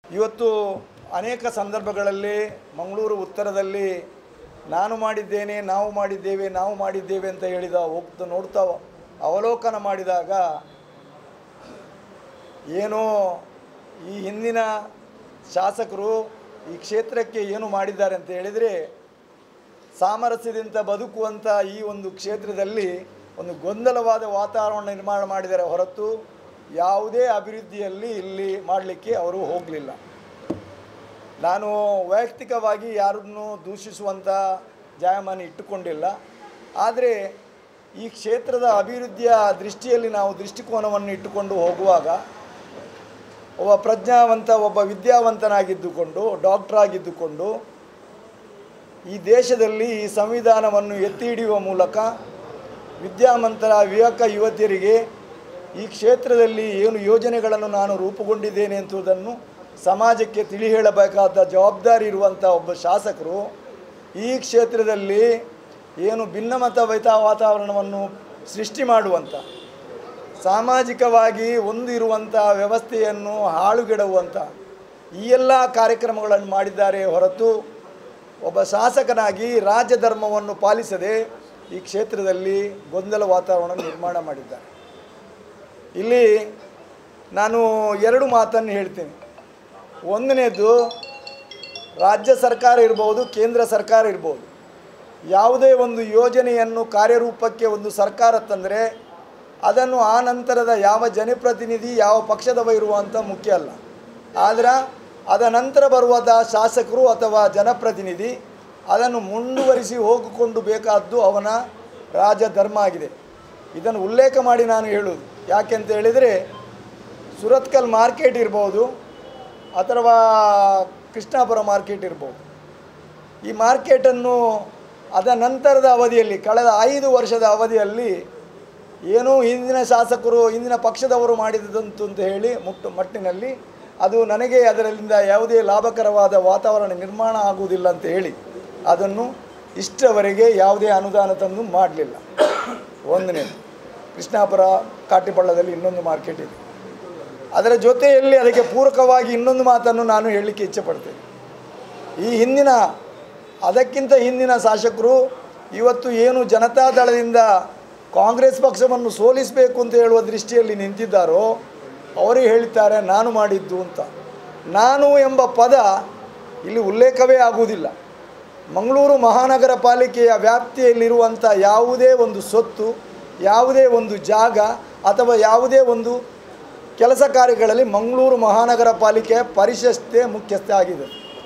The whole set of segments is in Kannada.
ಇವತ್ತು ಅನೇಕ ಸಂದರ್ಭಗಳಲ್ಲಿ ಮಂಗಳೂರು ಉತ್ತರದಲ್ಲಿ ನಾನು ಮಾಡಿದ್ದೇನೆ ನಾವು ಮಾಡಿದ್ದೇವೆ ನಾವು ಮಾಡಿದ್ದೇವೆ ಅಂತ ಹೇಳಿದ ಹೋಗ್ತಾ ನೋಡ್ತಾ ಅವಲೋಕನ ಮಾಡಿದಾಗ ಏನೋ ಈ ಹಿಂದಿನ ಶಾಸಕರು ಈ ಕ್ಷೇತ್ರಕ್ಕೆ ಏನು ಮಾಡಿದ್ದಾರೆ ಅಂತ ಹೇಳಿದರೆ ಸಾಮರಸ್ಯದಿಂದ ಬದುಕುವಂಥ ಈ ಒಂದು ಕ್ಷೇತ್ರದಲ್ಲಿ ಒಂದು ಗೊಂದಲವಾದ ವಾತಾವರಣ ನಿರ್ಮಾಣ ಮಾಡಿದರೆ ಹೊರತು ಯಾವುದೇ ಅಭಿವೃದ್ಧಿಯಲ್ಲಿ ಇಲ್ಲಿ ಮಾಡಲಿಕ್ಕೆ ಅವರು ಹೋಗಲಿಲ್ಲ ನಾನು ವೈಯಕ್ತಿಕವಾಗಿ ಯಾರನ್ನು ದೂಷಿಸುವಂಥ ಜಾಯಮಾನ ಇಟ್ಟುಕೊಂಡಿಲ್ಲ ಆದರೆ ಈ ಕ್ಷೇತ್ರದ ಅಭಿವೃದ್ಧಿಯ ದೃಷ್ಟಿಯಲ್ಲಿ ನಾವು ದೃಷ್ಟಿಕೋನವನ್ನು ಇಟ್ಟುಕೊಂಡು ಹೋಗುವಾಗ ಒಬ್ಬ ಪ್ರಜ್ಞಾವಂತ ಒಬ್ಬ ವಿದ್ಯಾವಂತನಾಗಿದ್ದುಕೊಂಡು ಡಾಕ್ಟರ್ ಆಗಿದ್ದುಕೊಂಡು ಈ ದೇಶದಲ್ಲಿ ಈ ಸಂವಿಧಾನವನ್ನು ಎತ್ತಿ ಹಿಡಿಯುವ ಮೂಲಕ ವಿದ್ಯಾವಂತರ ಯುವಕ ಯುವತಿಯರಿಗೆ ಈ ಕ್ಷೇತ್ರದಲ್ಲಿ ಏನು ಯೋಜನೆಗಳನ್ನು ನಾನು ರೂಪುಗೊಂಡಿದ್ದೇನೆ ಎಂಬುದನ್ನು ಸಮಾಜಕ್ಕೆ ತಿಳಿ ಹೇಳಬೇಕಾದ ಜವಾಬ್ದಾರಿ ಇರುವಂಥ ಒಬ್ಬ ಶಾಸಕರು ಈ ಕ್ಷೇತ್ರದಲ್ಲಿ ಏನು ಭಿನ್ನಮತ ವೈತ ವಾತಾವರಣವನ್ನು ಸೃಷ್ಟಿ ಮಾಡುವಂಥ ಸಾಮಾಜಿಕವಾಗಿ ಒಂದು ಇರುವಂಥ ವ್ಯವಸ್ಥೆಯನ್ನು ಹಾಳುಗೆಡುವಂಥ ಈ ಎಲ್ಲ ಕಾರ್ಯಕ್ರಮಗಳನ್ನು ಮಾಡಿದ್ದಾರೆ ಹೊರತು ಒಬ್ಬ ಶಾಸಕನಾಗಿ ರಾಜ್ಯ ಧರ್ಮವನ್ನು ಪಾಲಿಸದೆ ಈ ಕ್ಷೇತ್ರದಲ್ಲಿ ಗೊಂದಲ ವಾತಾವರಣ ನಿರ್ಮಾಣ ಮಾಡಿದ್ದಾರೆ ಇಲ್ಲಿ ನಾನು ಎರಡು ಮಾತನ್ನು ಹೇಳ್ತೀನಿ ಒಂದನೇದು ರಾಜ್ಯ ಸರ್ಕಾರ ಇರ್ಬೋದು ಕೇಂದ್ರ ಸರ್ಕಾರ ಇರ್ಬೋದು ಯಾವುದೇ ಒಂದು ಯೋಜನೆಯನ್ನು ಕಾರ್ಯರೂಪಕ್ಕೆ ಒಂದು ಸರ್ಕಾರ ತಂದರೆ ಅದನ್ನು ಆ ನಂತರದ ಯಾವ ಜನಪ್ರತಿನಿಧಿ ಯಾವ ಪಕ್ಷದವ ಇರುವಂಥ ಮುಖ್ಯ ಅಲ್ಲ ಆದರೆ ಅದ ನಂತರ ಬರುವಾದ ಶಾಸಕರು ಅಥವಾ ಜನಪ್ರತಿನಿಧಿ ಅದನ್ನು ಮುಂದುವರಿಸಿ ಹೋಗಿಕೊಂಡು ಬೇಕಾದ್ದು ಅವನ ರಾಜಧರ್ಮ ಆಗಿದೆ ಇದನ್ನು ಉಲ್ಲೇಖ ಮಾಡಿ ನಾನು ಹೇಳುವುದು ಯಾಕೆಂತ ಹೇಳಿದರೆ ಸುರತ್ಕಲ್ ಮಾರ್ಕೆಟ್ ಇರ್ಬೋದು ಅಥವಾ ಕೃಷ್ಣಾಪುರ ಮಾರ್ಕೆಟ್ ಇರ್ಬೋದು ಈ ಮಾರ್ಕೆಟನ್ನು ಅದ ನಂತರದ ಅವಧಿಯಲ್ಲಿ ಕಳೆದ ಐದು ವರ್ಷದ ಅವಧಿಯಲ್ಲಿ ಏನೂ ಹಿಂದಿನ ಶಾಸಕರು ಹಿಂದಿನ ಪಕ್ಷದವರು ಮಾಡಿದಂತು ಅಂತ ಹೇಳಿ ಮುಟ್ಟು ಮಟ್ಟಿನಲ್ಲಿ ಅದು ನನಗೆ ಅದರಿಂದ ಯಾವುದೇ ಲಾಭಕರವಾದ ವಾತಾವರಣ ನಿರ್ಮಾಣ ಆಗುವುದಿಲ್ಲ ಅಂತ ಹೇಳಿ ಅದನ್ನು ಇಷ್ಟವರೆಗೆ ಯಾವುದೇ ಅನುದಾನ ತಂದು ಮಾಡಲಿಲ್ಲ ಒಂದನೇದು ಕೃಷ್ಣಾಪುರ ಕಾಟಿಪಳ್ಳದಲ್ಲಿ ಇನ್ನೊಂದು ಮಾರ್ಕೆಟ್ ಇದೆ ಅದರ ಜೊತೆಯಲ್ಲಿ ಅದಕ್ಕೆ ಪೂರಕವಾಗಿ ಇನ್ನೊಂದು ಮಾತನ್ನು ನಾನು ಹೇಳಲಿಕ್ಕೆ ಇಚ್ಛೆಪಡ್ತೇನೆ ಈ ಹಿಂದಿನ ಅದಕ್ಕಿಂತ ಹಿಂದಿನ ಶಾಸಕರು ಇವತ್ತು ಏನು ಜನತಾದಳದಿಂದ ಕಾಂಗ್ರೆಸ್ ಪಕ್ಷವನ್ನು ಸೋಲಿಸಬೇಕು ಅಂತ ಹೇಳುವ ದೃಷ್ಟಿಯಲ್ಲಿ ನಿಂತಿದ್ದಾರೋ ಅವರೇ ಹೇಳ್ತಾರೆ ನಾನು ಮಾಡಿದ್ದು ಅಂತ ನಾನು ಎಂಬ ಪದ ಇಲ್ಲಿ ಉಲ್ಲೇಖವೇ ಆಗುವುದಿಲ್ಲ ಮಂಗಳೂರು ಮಹಾನಗರ ಪಾಲಿಕೆಯ ವ್ಯಾಪ್ತಿಯಲ್ಲಿರುವಂಥ ಯಾವುದೇ ಒಂದು ಸೊತ್ತು ಯಾವುದೇ ಒಂದು ಜಾಗ ಅಥವಾ ಯಾವುದೇ ಒಂದು ಕೆಲಸ ಕಾರ್ಯಗಳಲ್ಲಿ ಮಂಗಳೂರು ಮಹಾನಗರ ಪಾಲಿಕೆಯ ಪರಿಶಸ್ತೆ ಮುಖ್ಯಸ್ಥೆ ಆಗಿದೆ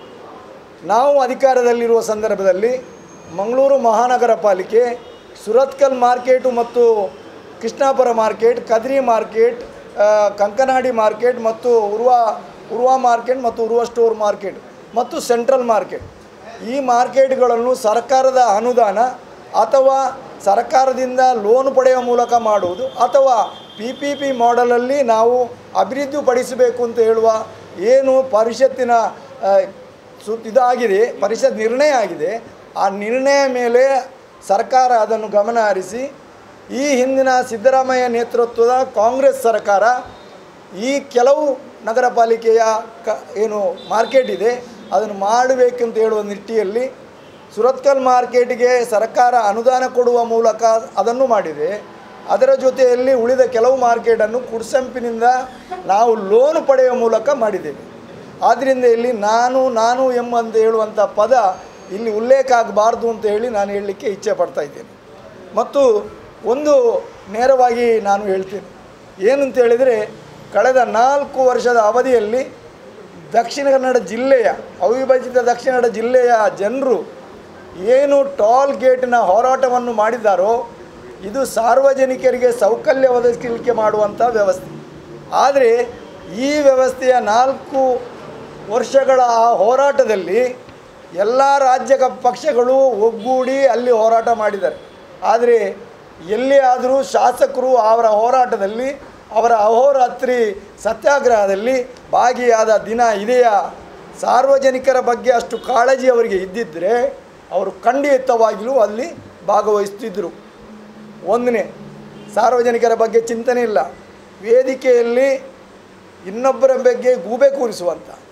ನಾವು ಅಧಿಕಾರದಲ್ಲಿರುವ ಸಂದರ್ಭದಲ್ಲಿ ಮಂಗಳೂರು ಮಹಾನಗರ ಪಾಲಿಕೆ ಸುರತ್ಕಲ್ ಮಾರ್ಕೆಟು ಮತ್ತು ಕೃಷ್ಣಾಪುರ ಮಾರ್ಕೆಟ್ ಕದ್ರಿ ಮಾರ್ಕೆಟ್ ಆ, ಕಂಕನಾಡಿ ಮಾರ್ಕೆಟ್ ಮತ್ತು ಉರ್ವ ಉರ್ವ ಮಾರ್ಕೆಟ್ ಮತ್ತು ಉರ್ವ ಸ್ಟೋರ್ ಮಾರ್ಕೆಟ್ ಮತ್ತು ಸೆಂಟ್ರಲ್ ಮಾರ್ಕೆಟ್ ಈ ಮಾರ್ಕೆಟ್ಗಳನ್ನು ಸರ್ಕಾರದ ಅನುದಾನ ಅಥವಾ ಸರ್ಕಾರದಿಂದ ಲೋನ್ ಪಡೆಯುವ ಮೂಲಕ ಮಾಡುವುದು ಅಥವಾ ಪಿ ಪಿ ಪಿ ಮಾಡೆಲಲ್ಲಿ ನಾವು ಅಭಿವೃದ್ಧಿ ಪಡಿಸಬೇಕು ಅಂತ ಹೇಳುವ ಏನು ಪರಿಷತ್ತಿನ ಆ, ಸು ಇದಾಗಿದೆ ಪರಿಷತ್ ನಿರ್ಣಯ ಆಗಿದೆ ಆ ನಿರ್ಣಯ ಮೇಲೆ ಸರ್ಕಾರ ಅದನ್ನು ಗಮನ ಹರಿಸಿ ಈ ಹಿಂದಿನ ಸಿದ್ದರಾಮಯ್ಯ ನೇತೃತ್ವದ ಕಾಂಗ್ರೆಸ್ ಸರ್ಕಾರ ಈ ಕೆಲವು ನಗರ ಪಾಲಿಕೆಯ ಕ ಏನು ಮಾರ್ಕೆಟ್ ಇದೆ ಅದನ್ನು ಮಾಡಬೇಕಂತ ಹೇಳುವ ನಿಟ್ಟಿಯಲ್ಲಿ ಸುರತ್ಕಲ್ ಮಾರ್ಕೆಟಿಗೆ ಸರ್ಕಾರ ಅನುದಾನ ಕೊಡುವ ಮೂಲಕ ಅದನ್ನು ಮಾಡಿದೆ ಅದರ ಜೊತೆಯಲ್ಲಿ ಉಳಿದ ಕೆಲವು ಮಾರ್ಕೆಟನ್ನು ಕುಡ್ಸಂಪಿನಿಂದ ನಾವು ಲೋನ್ ಪಡೆಯುವ ಮೂಲಕ ಮಾಡಿದ್ದೇವೆ ಆದ್ದರಿಂದ ಇಲ್ಲಿ ನಾನು ನಾನು ಎಂಬಂತ ಹೇಳುವಂಥ ಪದ ಇಲ್ಲಿ ಉಲ್ಲೇಖ ಆಗಬಾರ್ದು ಅಂತ ಹೇಳಿ ನಾನು ಹೇಳಲಿಕ್ಕೆ ಇಚ್ಛೆ ಪಡ್ತಾ ಇದ್ದೇನೆ ಮತ್ತು ಒಂದು ನೇರವಾಗಿ ನಾನು ಹೇಳ್ತೀನಿ ಏನಂತ ಹೇಳಿದರೆ ಕಳೆದ ನಾಲ್ಕು ವರ್ಷದ ಅವಧಿಯಲ್ಲಿ ದಕ್ಷಿಣ ಕನ್ನಡ ಜಿಲ್ಲೆಯ ಅವಿಭಜಿತ ದಕ್ಷಿಣ ಕನ್ನಡ ಜಿಲ್ಲೆಯ ಜನರು ಏನು ಟೋಲ್ ಗೇಟಿನ ಹೋರಾಟವನ್ನು ಮಾಡಿದ್ದಾರೋ ಇದು ಸಾರ್ವಜನಿಕರಿಗೆ ಸೌಕರ್ಯ ಒದಗಿಸಲಿಕ್ಕೆ ಮಾಡುವಂಥ ವ್ಯವಸ್ಥೆ ಆದರೆ ಈ ವ್ಯವಸ್ಥೆಯ ನಾಲ್ಕು ವರ್ಷಗಳ ಆ ಹೋರಾಟದಲ್ಲಿ ಎಲ್ಲ ರಾಜ್ಯ ಕ- ಪಕ್ಷಗಳು ಒಗ್ಗೂಡಿ ಅಲ್ಲಿ ಹೋರಾಟ ಮಾಡಿದ್ದಾರೆ ಆದರೆ ಎಲ್ಲಿ ಆದರೂ ಶಾಸಕರು ಅವರ ಹೋರಾಟದಲ್ಲಿ ಅವರ ಅಹೋರಾತ್ರಿ ಸತ್ಯಾಗ್ರಹದಲ್ಲಿ ಭಾಗಿಯಾದ ದಿನ ಇದೆಯಾ ಸಾರ್ವಜನಿಕರ ಬಗ್ಗೆ ಅಷ್ಟು ಕಾಳಜಿ ಅವರಿಗೆ ಇದ್ದಿದ್ದರೆ ಅವರು ಖಂಡಿತವಾಗಿಯೂ ಅಲ್ಲಿ ಭಾಗವಹಿಸ್ತಿದ್ದರು ಒಂದನೇ ಸಾರ್ವಜನಿಕರ ಬಗ್ಗೆ ಚಿಂತನೆ ಇಲ್ಲ ವೇದಿಕೆಯಲ್ಲಿ ಇನ್ನೊಬ್ಬರ ಬಗ್ಗೆ ಗೂಬೆ ಕೂರಿಸುವಂಥ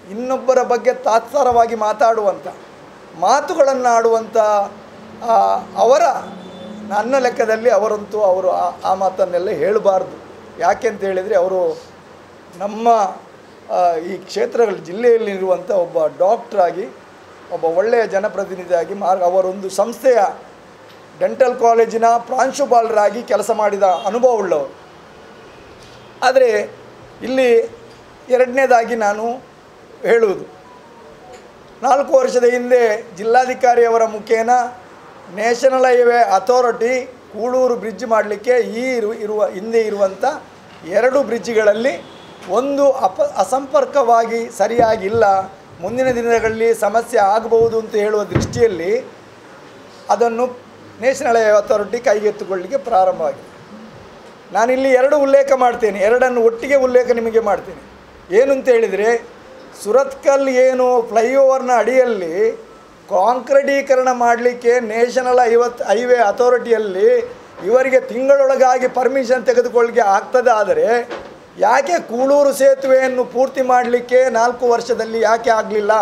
ಇನ್ನೊಬ್ಬರ ಬಗ್ಗೆ ತಾತ್ಸಾರವಾಗಿ ಮಾತಾಡುವಂಥ ಮಾತುಗಳನ್ನು ಆಡುವಂಥ ಆ, ಅವರ ನನ್ನ ಲೆಕ್ಕದಲ್ಲಿ ಅವರಂತೂ ಅವರು ಆ- ಆ ಮಾತನ್ನೆಲ್ಲ ಹೇಳಬಾರ್ದು ಯಾಕೆ ಅಂತ ಹೇಳಿದರೆ ಅವರು ನಮ್ಮ ಆ, ಈ ಕ್ಷೇತ್ರಗಳ ಜಿಲ್ಲೆಯಲ್ಲಿರುವಂಥ ಒಬ್ಬ ಡಾಕ್ಟ್ರಾಗಿ ಒಬ್ಬ ಒಳ್ಳೆಯ ಜನಪ್ರತಿನಿಧಿಯಾಗಿ ಮಾರ್ ಅವರೊಂದು ಸಂಸ್ಥೆಯ ಡೆಂಟಲ್ ಕಾಲೇಜಿನ ಪ್ರಾಂಶುಪಾಲರಾಗಿ ಕೆಲಸ ಮಾಡಿದ ಅನುಭವ ಉಳ್ಳವರು ಆದರೆ ಇಲ್ಲಿ ಎರಡನೇದಾಗಿ ನಾನು ಹೇಳುವುದು ನಾಲ್ಕು ವರ್ಷದ ಹಿಂದೆ ಜಿಲ್ಲಾಧಿಕಾರಿಯವರ ಮುಖೇನ national highway authority Kuloor bridge ಮಾಡಲಿಕ್ಕೆ ಈ ಇರು ಇರುವ ಹಿಂದೆ ಇರುವಂಥ ಎರಡು ಬ್ರಿಡ್ಜ್ಗಳಲ್ಲಿ ಒಂದು ಅಪ ಅಸಂಪರ್ಕವಾಗಿ ಸರಿಯಾಗಿಲ್ಲ ಮುಂದಿನ ದಿನಗಳಲ್ಲಿ ಸಮಸ್ಯೆ ಆಗಬಹುದು ಅಂತ ಹೇಳುವ ದೃಷ್ಟಿಯಲ್ಲಿ ಅದನ್ನು ನ್ಯಾಷನಲ್ ಹೈವೇ ಅಥಾರಿಟಿ ಕೈಗೆತ್ತಿಕೊಳ್ಳಲಿಕ್ಕೆ ಪ್ರಾರಂಭವಾಗಿದೆ ನಾನಿಲ್ಲಿ ಎರಡು ಉಲ್ಲೇಖ ಮಾಡ್ತೇನೆ ಎರಡನ್ನು ಒಟ್ಟಿಗೆ ಉಲ್ಲೇಖ ನಿಮಗೆ ಮಾಡ್ತೇನೆ ಏನು ಅಂತ ಹೇಳಿದರೆ ಸುರತ್ಕಲ್ ಏನು ಫ್ಲೈಓವರ್ನ ಅಡಿಯಲ್ಲಿ ಕಾಂಕ್ರೀಟೀಕರಣ ಮಾಡಲಿಕ್ಕೆ ನ್ಯಾಷನಲ್ ಐವತ್ ಹೈವೇ ಅಥಾರಿಟಿಯಲ್ಲಿ ಇವರಿಗೆ ತಿಂಗಳೊಳಗಾಗಿ ಪರ್ಮಿಷನ್ ತೆಗೆದುಕೊಳ್ಳಿಕ್ಕೆ ಆಗ್ತದೆ ಆದರೆ ಯಾಕೆ ಕೂಳೂರು ಸೇತುವೆಯನ್ನು ಪೂರ್ತಿ ಮಾಡಲಿಕ್ಕೆ ನಾಲ್ಕು ವರ್ಷದಲ್ಲಿ ಯಾಕೆ ಆಗಲಿಲ್ಲ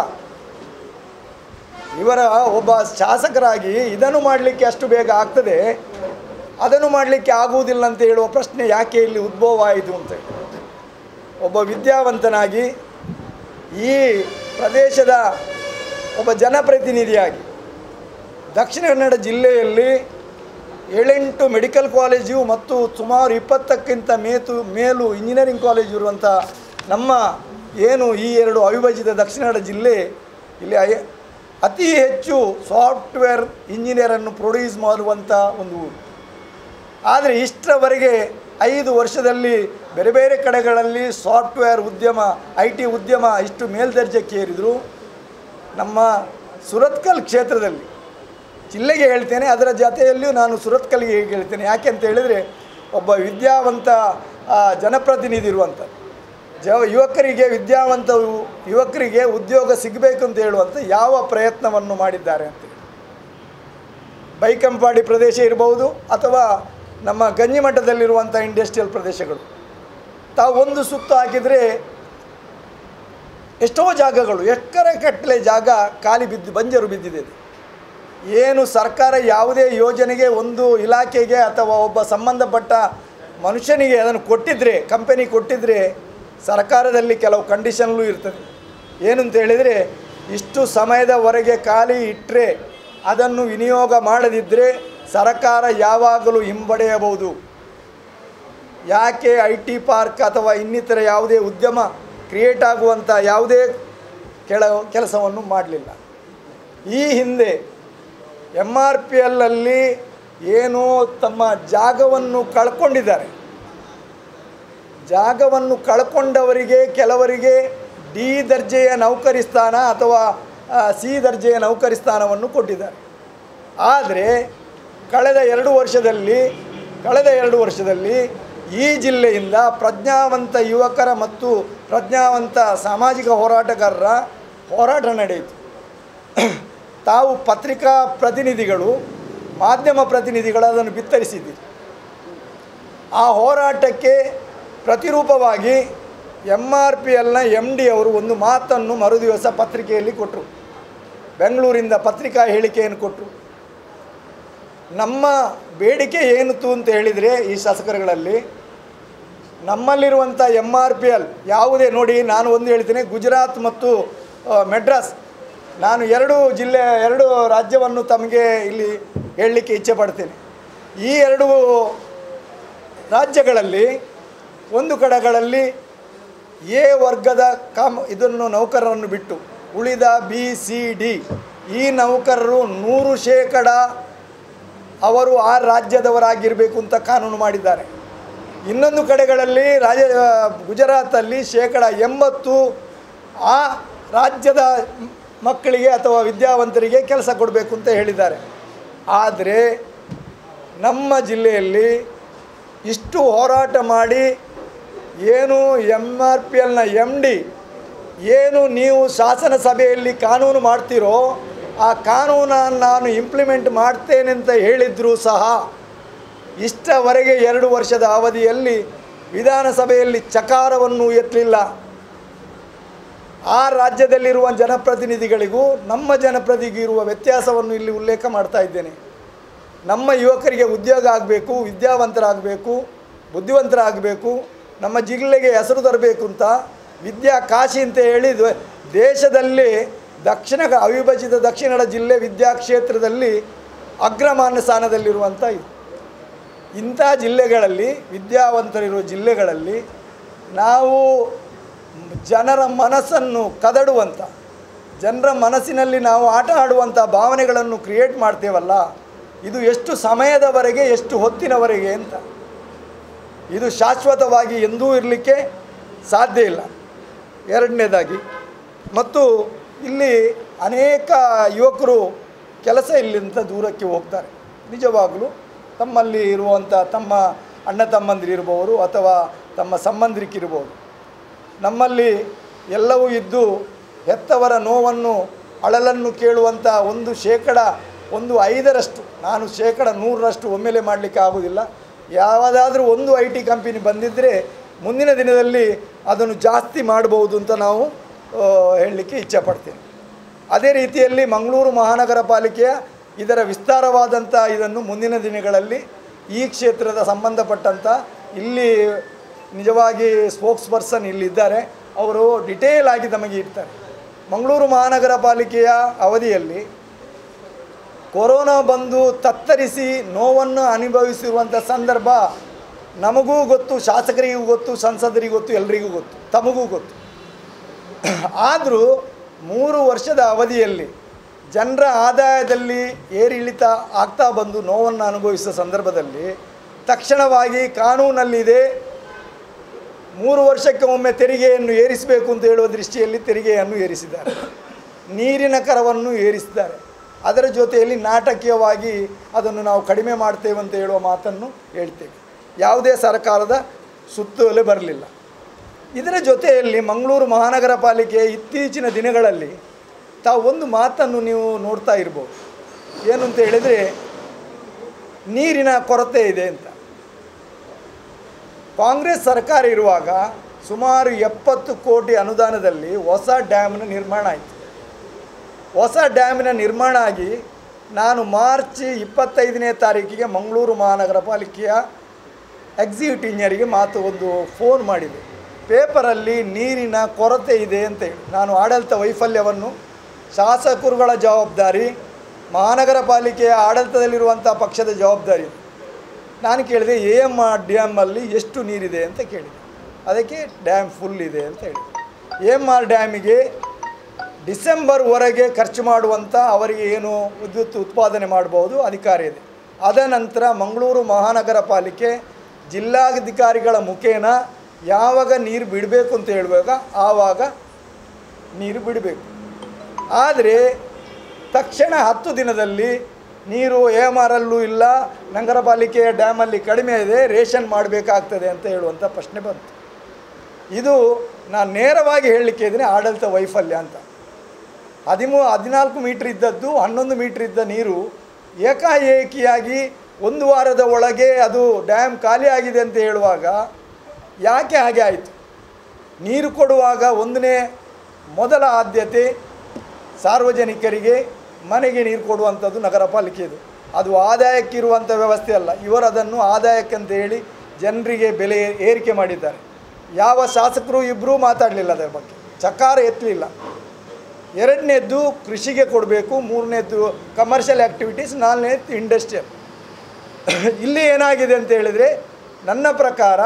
ಇವರ ಒಬ್ಬ ಶಾಸಕರಾಗಿ ಇದನ್ನು ಮಾಡಲಿಕ್ಕೆ ಅಷ್ಟು ಬೇಗ ಆಗ್ತದೆ ಅದನ್ನು ಮಾಡಲಿಕ್ಕೆ ಆಗುವುದಿಲ್ಲ ಅಂತ ಹೇಳುವ ಪ್ರಶ್ನೆ ಯಾಕೆ ಇಲ್ಲಿ ಉದ್ಭವ ಆಯಿತು ಅಂತ ಒಬ್ಬ ವಿದ್ಯಾವಂತನಾಗಿ ಈ ಪ್ರದೇಶದ ಒಬ್ಬ ಜನಪ್ರತಿನಿಧಿಯಾಗಿ ದಕ್ಷಿಣ ಕನ್ನಡ ಜಿಲ್ಲೆಯಲ್ಲಿ ಏಳೆಂಟು ಮೆಡಿಕಲ್ ಕಾಲೇಜು ಮತ್ತು ಸುಮಾರು ಇಪ್ಪತ್ತಕ್ಕಿಂತ ಮೇತು ಮೇಲು ಇಂಜಿನಿಯರಿಂಗ್ ಕಾಲೇಜು ಇರುವಂಥ ನಮ್ಮ ಏನು ಈ ಎರಡು ಅವಿಭಜಿತ ದಕ್ಷಿಣ ಕನ್ನಡ ಜಿಲ್ಲೆ ಇಲ್ಲಿ ಐ- ಅತಿ ಹೆಚ್ಚು ಸಾಫ್ಟ್ವೇರ್ ಇಂಜಿನಿಯರನ್ನು ಪ್ರೊಡ್ಯೂಸ್ ಮಾಡುವಂಥ ಒಂದು ಊರು ಆದರೆ ಇಷ್ಟರವರೆಗೆ ಐದು ವರ್ಷದಲ್ಲಿ ಬೇರೆ ಬೇರೆ ಕಡೆಗಳಲ್ಲಿ ಸಾಫ್ಟ್ವೇರ್ ಉದ್ಯಮ ಐ ಟಿ ಉದ್ಯಮ ಇಷ್ಟು ಮೇಲ್ದರ್ಜೆಗೆ ಏರಿದರು ನಮ್ಮ ಸುರತ್ಕಲ್ ಕ್ಷೇತ್ರದಲ್ಲಿ ಜಿಲ್ಲೆಗೆ ಹೇಳ್ತೇನೆ ಅದರ ಜೊತೆಯಲ್ಲಿಯೂ ನಾನು ಸುರತ್ಕಲ್ಗೆ ಹೇಗೆ ಹೇಳ್ತೇನೆ ಯಾಕೆ ಅಂತ ಹೇಳಿದರೆ ಒಬ್ಬ ವಿದ್ಯಾವಂತ ಆ, ಜನಪ್ರತಿನಿಧಿ ಇರುವಂಥ ಜ ಯುವಕರಿಗೆ ವಿದ್ಯಾವಂತ ಯು- ಯುವಕರಿಗೆ ಉದ್ಯೋಗ ಸಿಗಬೇಕು ಅಂತ ಹೇಳುವಂಥ ಯಾವ ಪ್ರಯತ್ನವನ್ನು ಮಾಡಿದ್ದಾರೆ ಅಂತ ಬೈಕಂಪಾಡಿ ಪ್ರದೇಶ ಇರಬಹುದು ಅಥವಾ ನಮ್ಮ ಗಂಜಿಮಠದಲ್ಲಿರುವಂಥ ಇಂಡಸ್ಟ್ರಿಯಲ್ ಪ್ರದೇಶಗಳು ತಾವು ಒಂದು ಸುತ್ತು ಹಾಕಿದರೆ ಎಷ್ಟೋ ಜಾಗಗಳು ಎಕರೆ ಕಟ್ಟಲೆ ಜಾಗ ಖಾಲಿ ಬಿದ್ದು ಬಂಜರು ಬಿದ್ದಿದೆ ಏನು ಸರ್ಕಾರ ಯಾವುದೇ ಯೋಜನೆಗೆ ಒಂದು ಇಲಾಖೆಗೆ ಅಥವಾ ಒಬ್ಬ ಸಂಬಂಧಪಟ್ಟ ಮನುಷ್ಯನಿಗೆ ಅದನ್ನು ಕೊಟ್ಟಿದ್ದರೆ ಕಂಪನಿ ಕೊಟ್ಟಿದ್ದರೆ ಸರ್ಕಾರದಲ್ಲಿ ಕೆಲವು ಕಂಡೀಷನ್ಲು ಇರ್ತದೆ ಏನು ಅಂತ ಹೇಳಿದರೆ ಇಷ್ಟು ಸಮಯದವರೆಗೆ ಖಾಲಿ ಇಟ್ಟರೆ ಅದನ್ನು ವಿನಿಯೋಗ ಮಾಡದಿದ್ದರೆ ಸರ್ಕಾರ ಯಾವಾಗಲೂ ಹಿಂಬಡೆಯಬಹುದು ಯಾಕೆ ಐ ಟಿ ಪಾರ್ಕ್ ಅಥವಾ ಇನ್ನಿತರ ಯಾವುದೇ ಉದ್ಯಮ ಕ್ರಿಯೇಟ್ ಆಗುವಂಥ ಯಾವುದೇ ಕೆಳ ಕೆಲಸವನ್ನು ಮಾಡಲಿಲ್ಲ ಈ ಹಿಂದೆ ಎಮ್ ಆರ್ ಪಿ ಎಲ್ಲಲ್ಲಿ ಏನು ತಮ್ಮ ಜಾಗವನ್ನು ಕಳ್ಕೊಂಡಿದ್ದಾರೆ ಜಾಗವನ್ನು ಕಳ್ಕೊಂಡವರಿಗೆ ಕೆಲವರಿಗೆ ಡಿ ದರ್ಜೆಯ ನೌಕರಿ ಸ್ಥಾನ ಅಥವಾ ಆ, ಸಿ ದರ್ಜೆಯ ನೌಕರಿ ಸ್ಥಾನವನ್ನು ಕೊಟ್ಟಿದ್ದಾರೆ ಆದರೆ ಕಳೆದ ಎರಡು ವರ್ಷದಲ್ಲಿ ಕಳೆದ ಎರಡು ವರ್ಷದಲ್ಲಿ ಈ ಜಿಲ್ಲೆಯಿಂದ ಪ್ರಜ್ಞಾವಂತ ಯುವಕರ ಮತ್ತು ಪ್ರಜ್ಞಾವಂತ ಸಾಮಾಜಿಕ ಹೋರಾಟಗಾರರ ಹೋರಾಟ ನಡೆಯಿತು ತಾವು ಪತ್ರಿಕಾ ಪ್ರತಿನಿಧಿಗಳು ಮಾಧ್ಯಮ ಪ್ರತಿನಿಧಿಗಳು ಅದನ್ನು ಬಿತ್ತರಿಸಿದ್ದೀರಿ ಆ ಹೋರಾಟಕ್ಕೆ ಪ್ರತಿರೂಪವಾಗಿ ಎಮ್ ಆರ್ ಪಿ ಎಲ್ನ ಎಮ್ ಡಿ ಅವರು ಒಂದು ಮಾತನ್ನು ಮರುದಿವಸ ಪತ್ರಿಕೆಯಲ್ಲಿ ಕೊಟ್ಟರು ಬೆಂಗಳೂರಿಂದ ಪತ್ರಿಕಾ ಹೇಳಿಕೆಯನ್ನು ಕೊಟ್ಟರು ನಮ್ಮ ಬೇಡಿಕೆ ಏನಿತ್ತು ಅಂತ ಹೇಳಿದರೆ ಈ ಶಾಸಕರುಗಳಲ್ಲಿ ನಮ್ಮಲ್ಲಿರುವಂಥ ಎಮ್ ಆರ್ ಪಿ ಎಲ್ ಯಾವುದೇ ನೋಡಿ ನಾನು ಒಂದು ಹೇಳ್ತೀನಿ ಗುಜರಾತ್ ಮತ್ತು ಆ, ಮೆಡ್ರಾಸ್ ನಾನು ಎರಡು ಜಿಲ್ಲೆ ಎರಡು ರಾಜ್ಯವನ್ನು ತಮಗೆ ಇಲ್ಲಿ ಹೇಳಲಿಕ್ಕೆ ಇಚ್ಛೆ ಪಡ್ತೇನೆ ಈ ಎರಡು ರಾಜ್ಯಗಳಲ್ಲಿ ಒಂದು ಕಡೆಗಳಲ್ಲಿ ಎ ವರ್ಗದ ಕಾಮ್ ಇದನ್ನು ನೌಕರರನ್ನು ಬಿಟ್ಟು ಉಳಿದ ಬಿ ಸಿ ಡಿ ಈ ನೌಕರರು ನೂರು ಶೇಕಡ ಅವರು ಆ ರಾಜ್ಯದವರಾಗಿರಬೇಕು ಅಂತ ಕಾನೂನು ಮಾಡಿದ್ದಾರೆ ಇನ್ನೊಂದು ಕಡೆಗಳಲ್ಲಿ ರಾಜ ಗುಜರಾತಲ್ಲಿ ಶೇಕಡ ಎಂಬತ್ತು ಆ ರಾಜ್ಯದ ಮಕ್ಕಳಿಗೆ ಅಥವಾ ವಿದ್ಯಾವಂತರಿಗೆ ಕೆಲಸ ಕೊಡಬೇಕು ಅಂತ ಹೇಳಿದ್ದಾರೆ ಆದರೆ ನಮ್ಮ ಜಿಲ್ಲೆಯಲ್ಲಿ ಇಷ್ಟು ಹೋರಾಟ ಮಾಡಿ ಏನು ಎಮ್ ಆರ್ ಪಿ ಎಲ್ನ ಎಮ್ ಡಿ ಏನು ನೀವು ಶಾಸನ ಸಭೆಯಲ್ಲಿ ಕಾನೂನು ಮಾಡ್ತೀರೋ ಆ ಕಾನೂನನ್ನು ನಾನು ಇಂಪ್ಲಿಮೆಂಟ್ ಮಾಡ್ತೇನೆ ಅಂತ ಹೇಳಿದರೂ ಸಹ ಇಷ್ಟವರೆಗೆ ಎರಡು ವರ್ಷದ ಅವಧಿಯಲ್ಲಿ ವಿಧಾನಸಭೆಯಲ್ಲಿ ಚಕಾರವನ್ನು ಎತ್ತಲಿಲ್ಲ ಆ ರಾಜ್ಯದಲ್ಲಿರುವ ಜನಪ್ರತಿನಿಧಿಗಳಿಗೂ ನಮ್ಮ ಜನಪ್ರತಿನಿಧಿಗೂ ಇರುವ ವ್ಯತ್ಯಾಸವನ್ನು ಇಲ್ಲಿ ಉಲ್ಲೇಖ ಮಾಡ್ತಾ ಇದ್ದೇನೆ ನಮ್ಮ ಯುವಕರಿಗೆ ಉದ್ಯೋಗ ಆಗಬೇಕು ವಿದ್ಯಾವಂತರಾಗಬೇಕು ಬುದ್ಧಿವಂತರಾಗಬೇಕು ನಮ್ಮ ಜಿಲ್ಲೆಗೆ ಹೆಸರು ತರಬೇಕು ಅಂತ ವಿದ್ಯಾ ಕಾಶಿ ಅಂತ ಹೇಳಿ ದ್ವ- ದೇಶದಲ್ಲಿ ದಕ್ಷಿಣ ಕ- ಅವಿಭಜಿತ ದಕ್ಷಿಣ ಜಿಲ್ಲೆ ವಿದ್ಯಾ ಕ್ಷೇತ್ರದಲ್ಲಿ ಅಗ್ರಮಾನ್ಯ ಸ್ಥಾನದಲ್ಲಿರುವಂಥ ಇದು ಇಂಥ ಜಿಲ್ಲೆಗಳಲ್ಲಿ ವಿದ್ಯಾವಂತರಿರುವ ಜಿಲ್ಲೆಗಳಲ್ಲಿ ನಾವು ಜನರ ಮನಸ್ಸನ್ನು ಕದಡುವಂಥ ಜನರ ಮನಸ್ಸಿನಲ್ಲಿ ನಾವು ಆಟ ಆಡುವಂಥ ಭಾವನೆಗಳನ್ನು ಕ್ರಿಯೇಟ್ ಮಾಡ್ತೇವಲ್ಲ ಇದು ಎಷ್ಟು ಸಮಯದವರೆಗೆ ಎಷ್ಟು ಹೊತ್ತಿನವರೆಗೆ ಅಂತ ಇದು ಶಾಶ್ವತವಾಗಿ ಎಂದೂ ಇರಲಿಕ್ಕೆ ಸಾಧ್ಯ ಇಲ್ಲ ಎರಡನೇದಾಗಿ ಮತ್ತು ಇಲ್ಲಿ ಅನೇಕ ಯುವಕರು ಕೆಲಸ ಇಲ್ಲಿಂದ ದೂರಕ್ಕೆ ಹೋಗ್ತಾರೆ ನಿಜವಾಗಲೂ ತಮ್ಮಲ್ಲಿ ಇರುವಂಥ ತಮ್ಮ ಅಣ್ಣ ತಮ್ಮಂದಿರಿರ್ಬೋದು ಅಥವಾ ತಮ್ಮ ಸಂಬಂಧಿಕರಿರ್ಬೋದು ನಮ್ಮಲ್ಲಿ ಎಲ್ಲವೂ ಇದ್ದು ಹೆತ್ತವರ ನೋವನ್ನು ಅಳಲನ್ನು ಕೇಳುವಂಥ ಒಂದು ಶೇಕಡ ಒಂದು ಐದರಷ್ಟು ನಾನು ಶೇಕಡ ನೂರರಷ್ಟು ಒಮ್ಮೆಲೆ ಮಾಡಲಿಕ್ಕೆ ಆಗೋದಿಲ್ಲ ಯಾವುದಾದ್ರೂ ಒಂದು ಐ ಟಿ ಕಂಪನಿ ಬಂದಿದ್ದರೆ ಮುಂದಿನ ದಿನದಲ್ಲಿ ಅದನ್ನು ಜಾಸ್ತಿ ಮಾಡ್ಬೋದು ಅಂತ ನಾವು ಆ, ಹೇಳಲಿಕ್ಕೆ ಇಚ್ಛೆಪಡ್ತೇನೆ ಅದೇ ರೀತಿಯಲ್ಲಿ ಮಂಗಳೂರು ಮಹಾನಗರ ಪಾಲಿಕೆಯ ಇದರ ವಿಸ್ತಾರವಾದಂಥ ಇದನ್ನು ಮುಂದಿನ ದಿನಗಳಲ್ಲಿ ಈ ಕ್ಷೇತ್ರದ ಸಂಬಂಧಪಟ್ಟಂಥ ಇಲ್ಲಿ ನಿಜವಾಗಿ ಸ್ಪೋಕ್ಸ್ ಪರ್ಸನ್ ಇಲ್ಲಿದ್ದಾರೆ ಅವರು ಡಿಟೇಲ್ ಆಗಿ ನಮಗೆ ಇರ್ತಾರೆ ಮಂಗಳೂರು ಮಹಾನಗರ ಪಾಲಿಕೆಯ ಅವಧಿಯಲ್ಲಿ ಕೊರೋನಾ ಬಂದು ತತ್ತರಿಸಿ ನೋವನ್ನು ಅನುಭವಿಸಿರುವಂಥ ಸಂದರ್ಭ ನಮಗೂ ಗೊತ್ತು ಶಾಸಕರಿಗೂ ಗೊತ್ತು ಸಂಸದರಿಗೂ ಗೊತ್ತು ಎಲ್ರಿಗೂ ಗೊತ್ತು ತಮಗೂ ಗೊತ್ತು ಆದರೂ ಮೂರು ವರ್ಷದ ಅವಧಿಯಲ್ಲಿ ಜನರ ಆದಾಯದಲ್ಲಿ ಏರಿಳಿತ ಆಗ್ತಾ ಬಂದು ನೋವನ್ನು ಅನುಭವಿಸಿದ ಸಂದರ್ಭದಲ್ಲಿ ತಕ್ಷಣವಾಗಿ ಕಾನೂನಲ್ಲಿದೆ ಮೂರು ವರ್ಷಕ್ಕೆ ಒಮ್ಮೆ ತೆರಿಗೆಯನ್ನು ಏರಿಸಬೇಕು ಅಂತ ಹೇಳುವ ದೃಷ್ಟಿಯಲ್ಲಿ ತೆರಿಗೆಯನ್ನು ಏರಿಸಿದ್ದಾರೆ ನೀರಿನ ಕರವನ್ನು ಏರಿಸಿದ್ದಾರೆ ಅದರ ಜೊತೆಯಲ್ಲಿ ನಾಟಕೀಯವಾಗಿ ಅದನ್ನು ನಾವು ಕಡಿಮೆ ಮಾಡ್ತೇವೆ ಅಂತ ಹೇಳುವ ಮಾತನ್ನು ಹೇಳ್ತೇವೆ ಯಾವುದೇ ಸರ್ಕಾರದ ಸುತ್ತೋಲೆ ಬರಲಿಲ್ಲ ಇದರ ಜೊತೆಯಲ್ಲಿ ಮಂಗಳೂರು ಮಹಾನಗರ ಪಾಲಿಕೆ ಇತ್ತೀಚಿನ ದಿನಗಳಲ್ಲಿ ತಾವು ಒಂದು ಮಾತನ್ನು ನೀವು ನೋಡ್ತಾ ಇರ್ಬೋದು ಏನು ಅಂತ ಹೇಳಿದರೆ ನೀರಿನ ಕೊರತೆ ಇದೆ ಅಂತ ಕಾಂಗ್ರೆಸ್ ಸರ್ಕಾರ ಇರುವಾಗ ಸುಮಾರು ಎಪ್ಪತ್ತು ಕೋಟಿ ಅನುದಾನದಲ್ಲಿ ಹೊಸ ಡ್ಯಾಮ್ನ ನಿರ್ಮಾಣ ಆಯಿತು ಹೊಸ ಡ್ಯಾಮಿನ ನಿರ್ಮಾಣ ಆಗಿ ನಾನು ಮಾರ್ಚ್ ಇಪ್ಪತ್ತೈದನೇ ತಾರೀಕಿಗೆ ಮಂಗಳೂರು ಮಹಾನಗರ ಪಾಲಿಕೆಯ ಎಕ್ಸಿಕ್ಯೂಟಿವ್ ಇಂಜಿನಿಯರಿಗೆ ಮಾತು ಒಂದು ಫೋನ್ ಮಾಡಿದೆ ಪೇಪರಲ್ಲಿ ನೀರಿನ ಕೊರತೆ ಇದೆ ಅಂತ ಹೇಳಿ ನಾನು ಆಡಳಿತ ವೈಫಲ್ಯವನ್ನು ಶಾಸಕರುಗಳ ಜವಾಬ್ದಾರಿ ಮಹಾನಗರ ಪಾಲಿಕೆಯ ಆಡಳಿತದಲ್ಲಿರುವಂಥ ಪಕ್ಷದ ಜವಾಬ್ದಾರಿ ಇದು. ನಾನು ಕೇಳಿದೆ ಎ ಎಮ್ ಆರ್ ಡ್ಯಾಮಲ್ಲಿ ಎಷ್ಟು ನೀರಿದೆ ಅಂತ ಕೇಳಿದೆ ಅದಕ್ಕೆ ಡ್ಯಾಮ್ ಫುಲ್ ಇದೆ ಅಂತ ಹೇಳಿದೆ ಎ ಎಮ್ ಆರ್ ಡ್ಯಾಮಿಗೆ ಡಿಸೆಂಬರ್ವರೆಗೆ ಖರ್ಚು ಮಾಡುವಂಥ ಅವರಿಗೆ ಏನು ವಿದ್ಯುತ್ ಉತ್ಪಾದನೆ ಮಾಡಬಹುದು ಅಧಿಕಾರ ಇದೆ ಅದ ನಂತರ ಮಂಗಳೂರು ಮಹಾನಗರ ಪಾಲಿಕೆ ಜಿಲ್ಲಾಧಿಕಾರಿಗಳ ಮುಖೇನ ಯಾವಾಗ ನೀರು ಬಿಡಬೇಕು ಅಂತ ಹೇಳುವಾಗ ಆವಾಗ ನೀರು ಬಿಡಬೇಕು ಆದರೆ ತಕ್ಷಣ ಹತ್ತು ದಿನದಲ್ಲಿ ನೀರು ಎ ಎಮ್ ಆರಲ್ಲೂ ಇಲ್ಲ ನಗರ ಪಾಲಿಕೆಯ ಡ್ಯಾಮಲ್ಲಿ ಕಡಿಮೆ ಇದೆ ರೇಷನ್ ಮಾಡಬೇಕಾಗ್ತದೆ ಅಂತ ಹೇಳುವಂಥ ಪ್ರಶ್ನೆ ಬಂತು ಇದು ನಾನು ನೇರವಾಗಿ ಹೇಳಲಿಕ್ಕೆ ಇದ್ದೀನಿ ಆಡಳಿತ ವೈಫಲ್ಯ ಅಂತ ಹದಿಮೂ ಹದಿನಾಲ್ಕು ಮೀಟ್ರ್ ಇದ್ದದ್ದು ಹನ್ನೊಂದು ಮೀಟ್ರ್ ಇದ್ದ ನೀರು ಏಕಾಏಕಿಯಾಗಿ ಒಂದು ವಾರದ ಒಳಗೆ ಅದು ಡ್ಯಾಮ್ ಖಾಲಿ ಆಗಿದೆ ಅಂತ ಹೇಳುವಾಗ ಯಾಕೆ ಹಾಗೆ ಆಯಿತು ನೀರು ಕೊಡುವಾಗ ಒಂದನೇ ಮೊದಲ ಆದ್ಯತೆ ಸಾರ್ವಜನಿಕರಿಗೆ ಮನೆಗೆ ನೀರು ಕೊಡುವಂಥದ್ದು ನಗರ ಪಾಲಿಕೆಯದು ಅದು ಆದಾಯಕ್ಕಿರುವಂಥ ವ್ಯವಸ್ಥೆ ಅಲ್ಲ ಇವರು ಅದನ್ನು ಆದಾಯಕ್ಕಂತ ಹೇಳಿ ಜನರಿಗೆ ಬೆಲೆ ಏರಿಕೆ ಮಾಡಿದ್ದಾರೆ ಯಾವ ಶಾಸಕರು ಇಬ್ಬರೂ ಮಾತಾಡಲಿಲ್ಲ ಅದರ ಬಗ್ಗೆ ಚಕಾರ ಎತ್ತಲಿಲ್ಲ ಎರಡನೇದ್ದು ಕೃಷಿಗೆ ಕೊಡಬೇಕು ಮೂರನೇದ್ದು ಕಮರ್ಷಿಯಲ್ ಆ್ಯಕ್ಟಿವಿಟೀಸ್ ನಾಲ್ಕನೇದು ಇಂಡಸ್ಟ್ರಿಯಲ್ ಇಲ್ಲಿ ಏನಾಗಿದೆ ಅಂತ ಹೇಳಿದರೆ ನನ್ನ ಪ್ರಕಾರ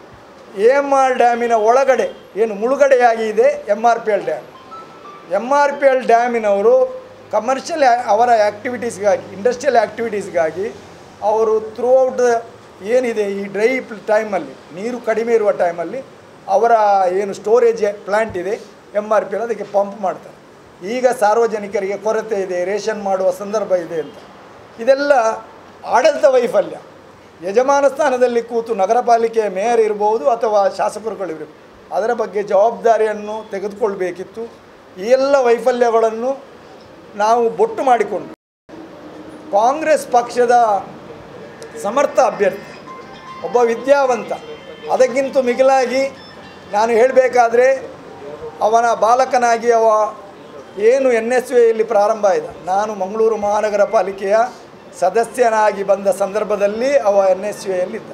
ಎ ಎಮ್ ಆರ್ ಡ್ಯಾಮಿನ ಒಳಗಡೆ ಏನು ಮುಳುಗಡೆಯಾಗಿದೆ M R P L dam M R P L ಡ್ಯಾಮಿನವರು ಕಮರ್ಷಿಯಲ್ ಅವರ ಆ್ಯಕ್ಟಿವಿಟೀಸ್ಗಾಗಿ ಇಂಡಸ್ಟ್ರಿಯಲ್ ಆ್ಯಕ್ಟಿವಿಟೀಸ್ಗಾಗಿ ಅವರು ಥ್ರೂ ಔಟ್ ಏನಿದೆ ಈ ಡ್ರೈ ಟೈಮಲ್ಲಿ ನೀರು ಕಡಿಮೆ ಇರುವ ಟೈಮಲ್ಲಿ ಅವರ ಏನು ಸ್ಟೋರೇಜ್ ಪ್ಲ್ಯಾಂಟ್ ಇದೆ ಎಮ್ ಆರ್ ಪಿ ಎಲ್ ಅದಕ್ಕೆ ಪಂಪ್ ಮಾಡ್ತಾರೆ ಈಗ ಸಾರ್ವಜನಿಕರಿಗೆ ಕೊರತೆ ಇದೆ ರೇಷನ್ ಮಾಡುವ ಸಂದರ್ಭ ಇದೆ ಅಂತ ಇದೆಲ್ಲ ಆಡಳಿತ ವೈಫಲ್ಯ ಯಜಮಾನ ಸ್ಥಾನದಲ್ಲಿ ಕೂತು ನಗರ ಪಾಲಿಕೆಯ ಮೇಯರ್ ಇರ್ಬೋದು ಅಥವಾ ಶಾಸಕರುಗಳಿರ್ಬೋದು ಅದರ ಬಗ್ಗೆ ಜವಾಬ್ದಾರಿಯನ್ನು ತೆಗೆದುಕೊಳ್ಬೇಕಿತ್ತು ಈ ಎಲ್ಲ ವೈಫಲ್ಯಗಳನ್ನು ನಾವು ಬೊಟ್ಟು ಮಾಡಿಕೊಂಡು ಕಾಂಗ್ರೆಸ್ ಪಕ್ಷದ ಸಮರ್ಥ ಅಭ್ಯರ್ಥಿ ಒಬ್ಬ ವಿದ್ಯಾವಂತ ಅದಕ್ಕಿಂತ ಮಿಗಿಲಾಗಿ ನಾನು ಹೇಳಬೇಕಾದ್ರೆ ಅವನ ಬಾಲಕನಾಗಿ ಅವ ಏನು ಎನ್ ಎಸ್ ವಿಯಲ್ಲಿ ಪ್ರಾರಂಭ ಆಯಿತು ನಾನು ಮಂಗಳೂರು ಮಹಾನಗರ ಪಾಲಿಕೆಯ ಸದಸ್ಯನಾಗಿ ಬಂದ ಸಂದರ್ಭದಲ್ಲಿ ಅವ ಎನ್ ಎಸ್ ವಿಯಲ್ಲಿದ್ದ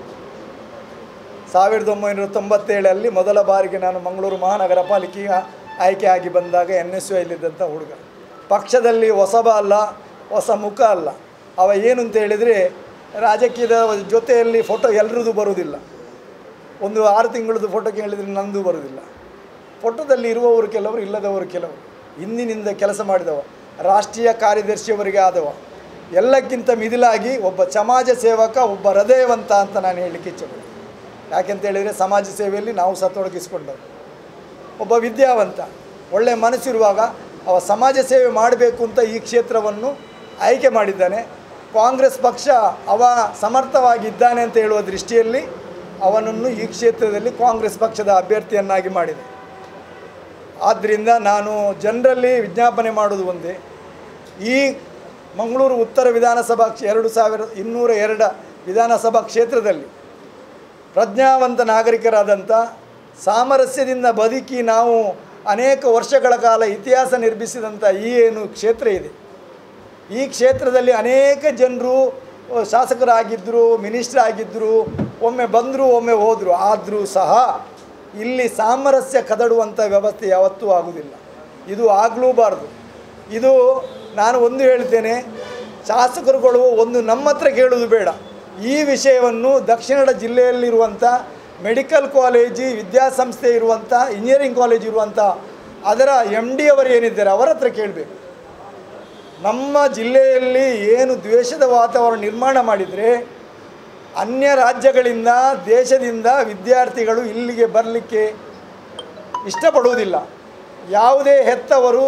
ಸಾವಿರದ ಒಂಬೈನೂರ ತೊಂಬತ್ತೇಳರಲ್ಲಿ ಮೊದಲ ಬಾರಿಗೆ ನಾನು ಮಂಗಳೂರು ಮಹಾನಗರ ಪಾಲಿಕೆಯ ಆಯ್ಕೆ ಆಗಿ ಬಂದಾಗ ಎನ್ ಎಸ್ ಯಲ್ಲಿದ್ದಂಥ ಹುಡುಗ ಪಕ್ಷದಲ್ಲಿ ಹೊಸಬ ಅಲ್ಲ ಹೊಸ ಮುಖ ಅಲ್ಲ ಅವ ಏನು ಅಂತ ಹೇಳಿದರೆ ರಾಜಕೀಯದ ಜೊತೆಯಲ್ಲಿ ಫೋಟೋ ಎಲ್ರದ್ದು ಬರುವುದಿಲ್ಲ ಒಂದು ಆರು ತಿಂಗಳದ್ದು ಫೋಟೋ ಕೇಳಿದರೆ ನಂದು ಬರುವುದಿಲ್ಲ ಫೋಟೋದಲ್ಲಿ ಇರುವವರು ಕೆಲವರು ಇಲ್ಲದವರು ಕೆಲವರು ಇಂದಿನಿಂದ ಕೆಲಸ ಮಾಡಿದವ ರಾಷ್ಟ್ರೀಯ ಕಾರ್ಯದರ್ಶಿಯವರಿಗೆ ಆದವ ಎಲ್ಲಕ್ಕಿಂತ ಮಿಗಿಲಾಗಿ ಒಬ್ಬ ಸಮಾಜ ಸೇವಕ ಒಬ್ಬ ಹೃದಯವಂತ ಅಂತ ನಾನು ಹೇಳಲಿಕ್ಕೆ ಇಚ್ಛೆಪಡ್ತೀನಿ ಯಾಕೆಂತ ಹೇಳಿದರೆ ಸಮಾಜ ಸೇವೆಯಲ್ಲಿ ನಾವು ಸಹ ತೊಡಗಿಸಿಕೊಂಡವರು ಒಬ್ಬ ವಿದ್ಯಾವಂತ ಒಳ್ಳೆಯ ಮನಸ್ಸಿರುವಾಗ ಅವ ಸಮಾಜ ಸೇವೆ ಮಾಡಬೇಕು ಅಂತ ಈ ಕ್ಷೇತ್ರವನ್ನು ಆಯ್ಕೆ ಮಾಡಿದ್ದಾನೆ ಕಾಂಗ್ರೆಸ್ ಪಕ್ಷ ಅವ ಸಮರ್ಥವಾಗಿದ್ದಾನೆ ಅಂತ ಹೇಳುವ ದೃಷ್ಟಿಯಲ್ಲಿ ಅವನನ್ನು ಈ ಕ್ಷೇತ್ರದಲ್ಲಿ ಕಾಂಗ್ರೆಸ್ ಪಕ್ಷದ ಅಭ್ಯರ್ಥಿಯನ್ನಾಗಿ ಮಾಡಿದೆ ಆದ್ದರಿಂದ ನಾನು ಜನರಲ್ಲಿ ವಿಜ್ಞಾಪನೆ ಮಾಡೋದು ಒಂದೇ ಈ ಮಂಗಳೂರು ಉತ್ತರ ವಿಧಾನಸಭಾ ಕ್ಷೇ ಎರಡು ಸಾವಿರದ ಇನ್ನೂರ ಎರಡ ವಿಧಾನಸಭಾ ಕ್ಷೇತ್ರದಲ್ಲಿ ಪ್ರಜ್ಞಾವಂತ ನಾಗರಿಕರಾದಂಥ ಸಾಮರಸ್ಯದಿಂದ ಬದುಕಿ ನಾವು ಅನೇಕ ವರ್ಷಗಳ ಕಾಲ ಇತಿಹಾಸ ನಿರ್ಮಿಸಿದಂಥ ಈ ಏನು ಕ್ಷೇತ್ರ ಇದೆ ಈ ಕ್ಷೇತ್ರದಲ್ಲಿ ಅನೇಕ ಜನರು ಅ, ಶಾಸಕರಾಗಿದ್ದರು ಮಿನಿಸ್ಟರ್ ಆಗಿದ್ದರು ಒಮ್ಮೆ ಬಂದರು ಒಮ್ಮೆ ಹೋದರು ಆದರೂ ಸಹ ಇಲ್ಲಿ ಸಾಮರಸ್ಯ ಕದಡುವಂಥ ವ್ಯವಸ್ಥೆ ಯಾವತ್ತೂ ಆಗುವುದಿಲ್ಲ ಇದು ಆಗಲೂಬಾರ್ದು ಇದು ನಾನು ಒಂದು ಹೇಳ್ತೇನೆ ಶಾಸಕರುಗಳು ಒಂದು ನಮ್ಮ ಹತ್ರ ಕೇಳುವುದು ಬೇಡ ಈ ವಿಷಯವನ್ನು ದಕ್ಷಿಣ ಕನ್ನಡ ಜಿಲ್ಲೆಯಲ್ಲಿರುವಂಥ ಮೆಡಿಕಲ್ ಕಾಲೇಜು ವಿದ್ಯಾಸಂಸ್ಥೆ ಇರುವಂಥ ಇಂಜಿನಿಯರಿಂಗ್ ಕಾಲೇಜ್ ಇರುವಂಥ ಅದರ ಎಮ್ ಡಿ ಅವರು ಏನಿದ್ದಾರೆ ಅವರ ಹತ್ರ ಕೇಳಬೇಕು ನಮ್ಮ ಜಿಲ್ಲೆಯಲ್ಲಿ ಏನು ದ್ವೇಷದ ವಾತಾವರಣ ನಿರ್ಮಾಣ ಮಾಡಿದರೆ ಅನ್ಯ ರಾಜ್ಯಗಳಿಂದ ದೇಶದಿಂದ ವಿದ್ಯಾರ್ಥಿಗಳು ಇಲ್ಲಿಗೆ ಬರಲಿಕ್ಕೆ ಇಷ್ಟಪಡುವುದಿಲ್ಲ ಯಾವುದೇ ಹೆತ್ತವರು